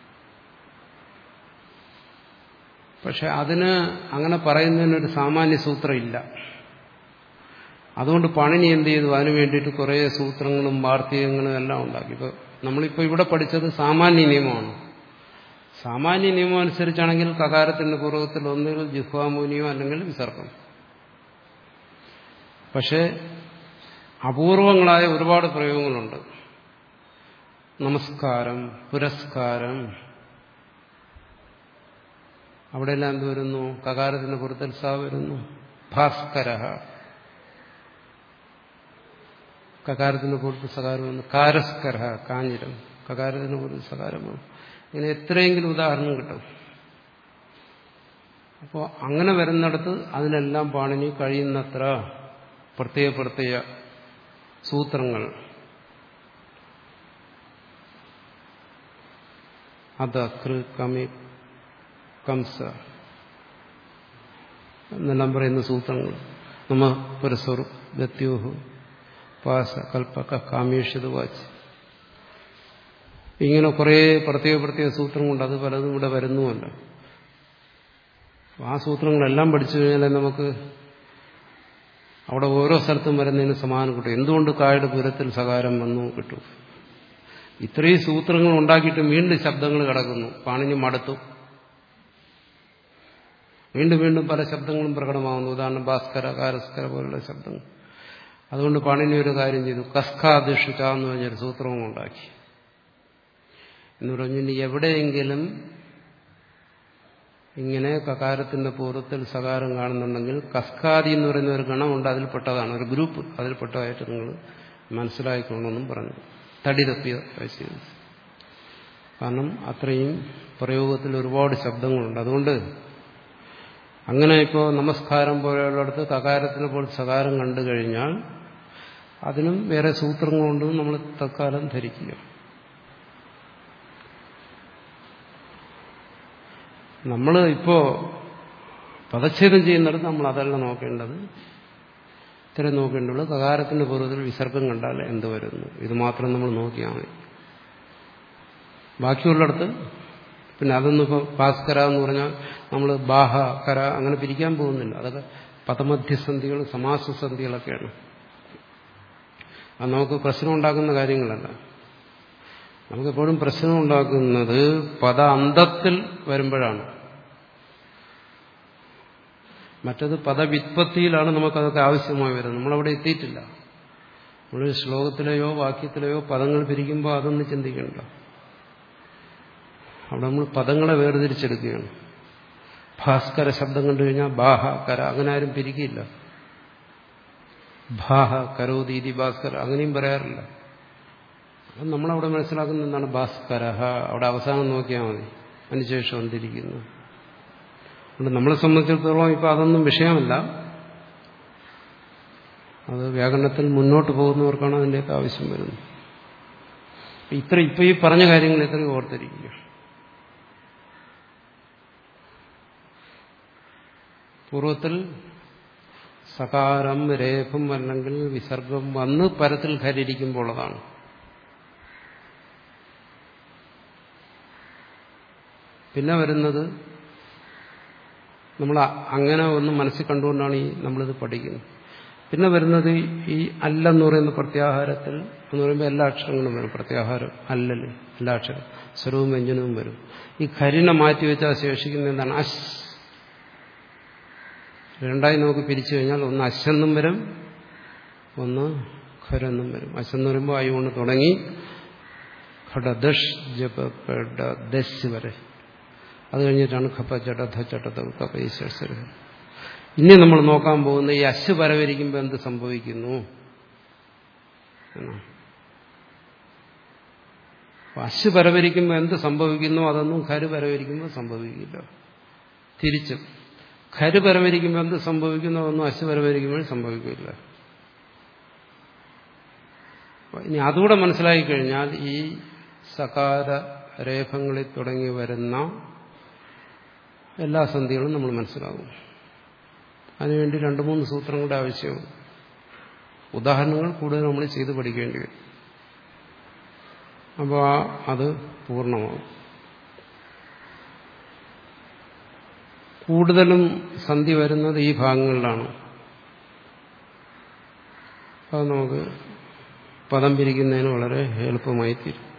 പക്ഷെ അതിന് അങ്ങനെ പറയുന്നതിനൊരു സാമാന്യ സൂത്രം ഇല്ല അതുകൊണ്ട് പണിനി എന്ത് ചെയ്തു അതിനു വേണ്ടിയിട്ട് കുറേ സൂത്രങ്ങളും വാർത്തകങ്ങളും എല്ലാം ഉണ്ടാക്കി ഇപ്പോൾ നമ്മളിപ്പോൾ ഇവിടെ പഠിച്ചത് സാമാന്യ നിയമമാണ് സാമാന്യ നിയമം അനുസരിച്ചാണെങ്കിൽ കകാരത്തിന്റെ പൂർവ്വത്തിൽ ഒന്നുകിൽ ജിഹ്വാമൂനിയോ അല്ലെങ്കിൽ വിസർഗം പക്ഷേ അപൂർവങ്ങളായ ഒരുപാട് പ്രയോഗങ്ങളുണ്ട് നമസ്കാരം പുരസ്കാരം അവിടെയെല്ലാം എന്ത് വരുന്നു കകാരത്തിന്റെ പുറത്തിൽ സ വരുന്നു ഭാസ്കര കകാരത്തിന്റെ പുറത്ത് സകാരം വന്നു കാരസ്കര കാഞ്ഞിരം കകാരത്തിന്റെ പുറത്ത് സകാരമാണ് ഇങ്ങനെ എത്രയെങ്കിലും ഉദാഹരണം കിട്ടും അപ്പോൾ അങ്ങനെ വരുന്നിടത്ത് അതിനെല്ലാം പാണിനി കഴിയുന്നത്ര പ്രത്യേക പ്രത്യേക സൂത്രങ്ങൾ അത് കൃ കമി കംസ എന്നെല്ലാം പറയുന്ന സൂത്രങ്ങൾ നമ്മ പുരസ്വർ ഗത്യോഹു പാസ കൽപ്പക കാമേഷിത് വാച്ച് ഇങ്ങനെ കുറേ പ്രത്യേക പ്രത്യേക സൂത്രങ്ങളുണ്ട് അത് പലതും ഇവിടെ വരുന്നുമല്ല ആ സൂത്രങ്ങളെല്ലാം പഠിച്ചു കഴിഞ്ഞാൽ നമുക്ക് അവിടെ ഓരോ സ്ഥലത്തും വരുന്നതിന് സമാനം കിട്ടും എന്തുകൊണ്ട് കായുടെ പുരത്തിൽ സകാരം വന്നു കിട്ടും ഇത്രയും സൂത്രങ്ങൾ ഉണ്ടാക്കിയിട്ട് വീണ്ടും ശബ്ദങ്ങൾ കിടക്കുന്നു പാണിനി മടുത്തു വീണ്ടും വീണ്ടും പല ശബ്ദങ്ങളും പ്രകടമാകുന്നു ഉദാഹരണം ഭാസ്കര കാരസ്കര പോലുള്ള ശബ്ദങ്ങൾ അതുകൊണ്ട് പാണിനി ഒരു കാര്യം ചെയ്തു കസ്കാദിഷിച്ച എന്ന് പറഞ്ഞൊരു സൂത്രവും ഉണ്ടാക്കി എന്ന് പറഞ്ഞു എവിടെയെങ്കിലും ഇങ്ങനെ കകാരത്തിന്റെ പൂർവ്വത്തിൽ സകാരം കാണുന്നുണ്ടെങ്കിൽ കസ്കാദി എന്ന് പറയുന്ന ഒരു ഗണമുണ്ട് അതിൽപ്പെട്ടതാണ് ഒരു ഗ്രൂപ്പ് അതിൽപ്പെട്ടതായിട്ട് നിങ്ങൾ മനസ്സിലാക്കിക്കൊള്ളണമെന്നും പറഞ്ഞു തടി തപ്പിയ ചെയ്തു കാരണം അത്രയും പ്രയോഗത്തിൽ ഒരുപാട് ശബ്ദങ്ങളുണ്ട് അതുകൊണ്ട് അങ്ങനെ ഇപ്പോൾ നമസ്കാരം പോലെയുള്ളിടത്ത് കകാരത്തിനെ പോലെ സകാരം കണ്ടു കഴിഞ്ഞാൽ അതിനും വേറെ സൂത്രങ്ങളുണ്ടെന്ന് നമ്മൾ തൽക്കാലം ധരിക്കുക നമ്മൾ ഇപ്പോ പദച്ഛേദം ചെയ്യുന്നിടത്ത് നമ്മൾ അതല്ല നോക്കേണ്ടത് ഇത്രയും നോക്കേണ്ടുള്ളൂ കകാരത്തിന്റെ പൂർവ്വത്തിൽ വിസർഗം കണ്ടാൽ എന്ത് വരുന്നു ഇത് മാത്രം നമ്മൾ നോക്കിയാൽ മതി ബാക്കിയുള്ളിടത്ത് പിന്നെ അതൊന്നും ഇപ്പോൾ ഭാസ്കര എന്ന് പറഞ്ഞാൽ നമ്മൾ ബാഹ കര അങ്ങനെ പിരിക്കാൻ പോകുന്നില്ല അതൊക്കെ പദമധ്യസന്ധികൾ സമാസസന്ധികളൊക്കെയാണ് അത് നമുക്ക് പ്രശ്നം ഉണ്ടാക്കുന്ന കാര്യങ്ങളല്ല നമുക്കെപ്പോഴും പ്രശ്നം ഉണ്ടാക്കുന്നത് പദ അന്തത്തിൽ വരുമ്പോഴാണ് മറ്റത് പദവിത്പത്തിയിലാണ് നമുക്കതൊക്കെ ആവശ്യമായി വരുന്നത് നമ്മളവിടെ എത്തിയിട്ടില്ല നമ്മൾ ശ്ലോകത്തിലെയോ വാക്യത്തിലെയോ പദങ്ങൾ പിരിക്കുമ്പോൾ അതൊന്നും ചിന്തിക്കണ്ട അവിടെ നമ്മൾ പദങ്ങളെ വേർതിരിച്ചെടുക്കുകയാണ് ഭാസ്കര ശബ്ദം കണ്ടു കഴിഞ്ഞാൽ ബാഹ കര അങ്ങനെ ആരും പിരിക്കില്ല ഭാഹ കരോദീതി ഭാസ്കര അങ്ങനെയും പറയാറില്ല അപ്പം നമ്മളവിടെ മനസ്സിലാക്കുന്ന എന്താണ് ഭാസ്കര അവിടെ അവസാനം നോക്കിയാൽ മതി അതിനുശേഷം വന്നിരിക്കുന്നു അതുകൊണ്ട് നമ്മളെ സംബന്ധിച്ചിടത്തോളം ഇപ്പം അതൊന്നും വിഷയമല്ല അത് വ്യാകരണത്തിൽ മുന്നോട്ട് പോകുന്നവർക്കാണ് അതിൻ്റെയൊക്കെ ആവശ്യം വരുന്നത് ഇത്ര ഇപ്പം ഈ പറഞ്ഞ കാര്യങ്ങൾ ഇത്രയും ഓർത്തിരിക്കുക പൂർവത്തിൽ സകാരം രേഖം അല്ലെങ്കിൽ വിസർഗം വന്ന് പരത്തിൽ ഖരിക്കുമ്പോഴതാണ് പിന്നെ വരുന്നത് നമ്മൾ അങ്ങനെ ഒന്ന് മനസ്സിൽ കണ്ടുകൊണ്ടാണ് ഈ നമ്മളിത് പഠിക്കുന്നത് പിന്നെ വരുന്നത് ഈ അല്ലെന്ന് പറയുന്ന പ്രത്യാഹാരത്തിൽ എന്ന് പറയുമ്പോൾ എല്ലാ അക്ഷരങ്ങളും വരും പ്രത്യാഹാരം അല്ലല് എല്ലാ അക്ഷരം സ്വരവും വ്യഞ്ജനവും വരും ഈ ഖരിനെ മാറ്റിവെച്ചാൽ ശേഷിക്കുന്ന എന്താണ് അശ് രണ്ടായി നമുക്ക് പിരിച്ചു കഴിഞ്ഞാൽ ഒന്ന് അശെന്നും വരും ഒന്ന് ഖരെന്നും വരും അശെന്ന് വരുമ്പോൾ അയ്യ കൊണ്ട് തുടങ്ങി ഖഡദഷ് ജപ ദശ് വരെ അത് കഴിഞ്ഞിട്ടാണ് ഖപ്പ ചട ധ ചട കപ്പ ഈശ്വര ഇനി നമ്മൾ നോക്കാൻ പോകുന്ന ഈ അശ് പരവരിക്കുമ്പോൾ എന്ത് സംഭവിക്കുന്നു അശ് പരവരിക്കുമ്പോൾ എന്ത് സംഭവിക്കുന്നു അതൊന്നും ഖര് പരവരിക്കുമ്പോൾ സംഭവിക്കില്ല തിരിച്ചും ഖര് പരവരിക്കുമ്പോൾ എന്ത് സംഭവിക്കുന്നു അതൊന്നും അശ് പരവരിക്കുമ്പോൾ സംഭവിക്കില്ല ഇനി അതുകൂടെ മനസ്സിലാക്കി കഴിഞ്ഞാൽ ഈ സകാര രേഖങ്ങളിൽ തുടങ്ങി വരുന്ന എല്ലാ സന്ധികളും നമ്മൾ മനസ്സിലാകും അതിനുവേണ്ടി രണ്ട് മൂന്ന് സൂത്രങ്ങളുടെ ആവശ്യമാണ് ഉദാഹരണങ്ങൾ കൂടുതൽ നമ്മൾ ചെയ്ത് പഠിക്കേണ്ടി വരും അപ്പോൾ അത് പൂർണ്ണമാവും കൂടുതലും സന്ധി വരുന്നത് ഈ ഭാഗങ്ങളിലാണ് അത് നമുക്ക് പദം പിരിക്കുന്നതിന് വളരെ എളുപ്പമായി തീരും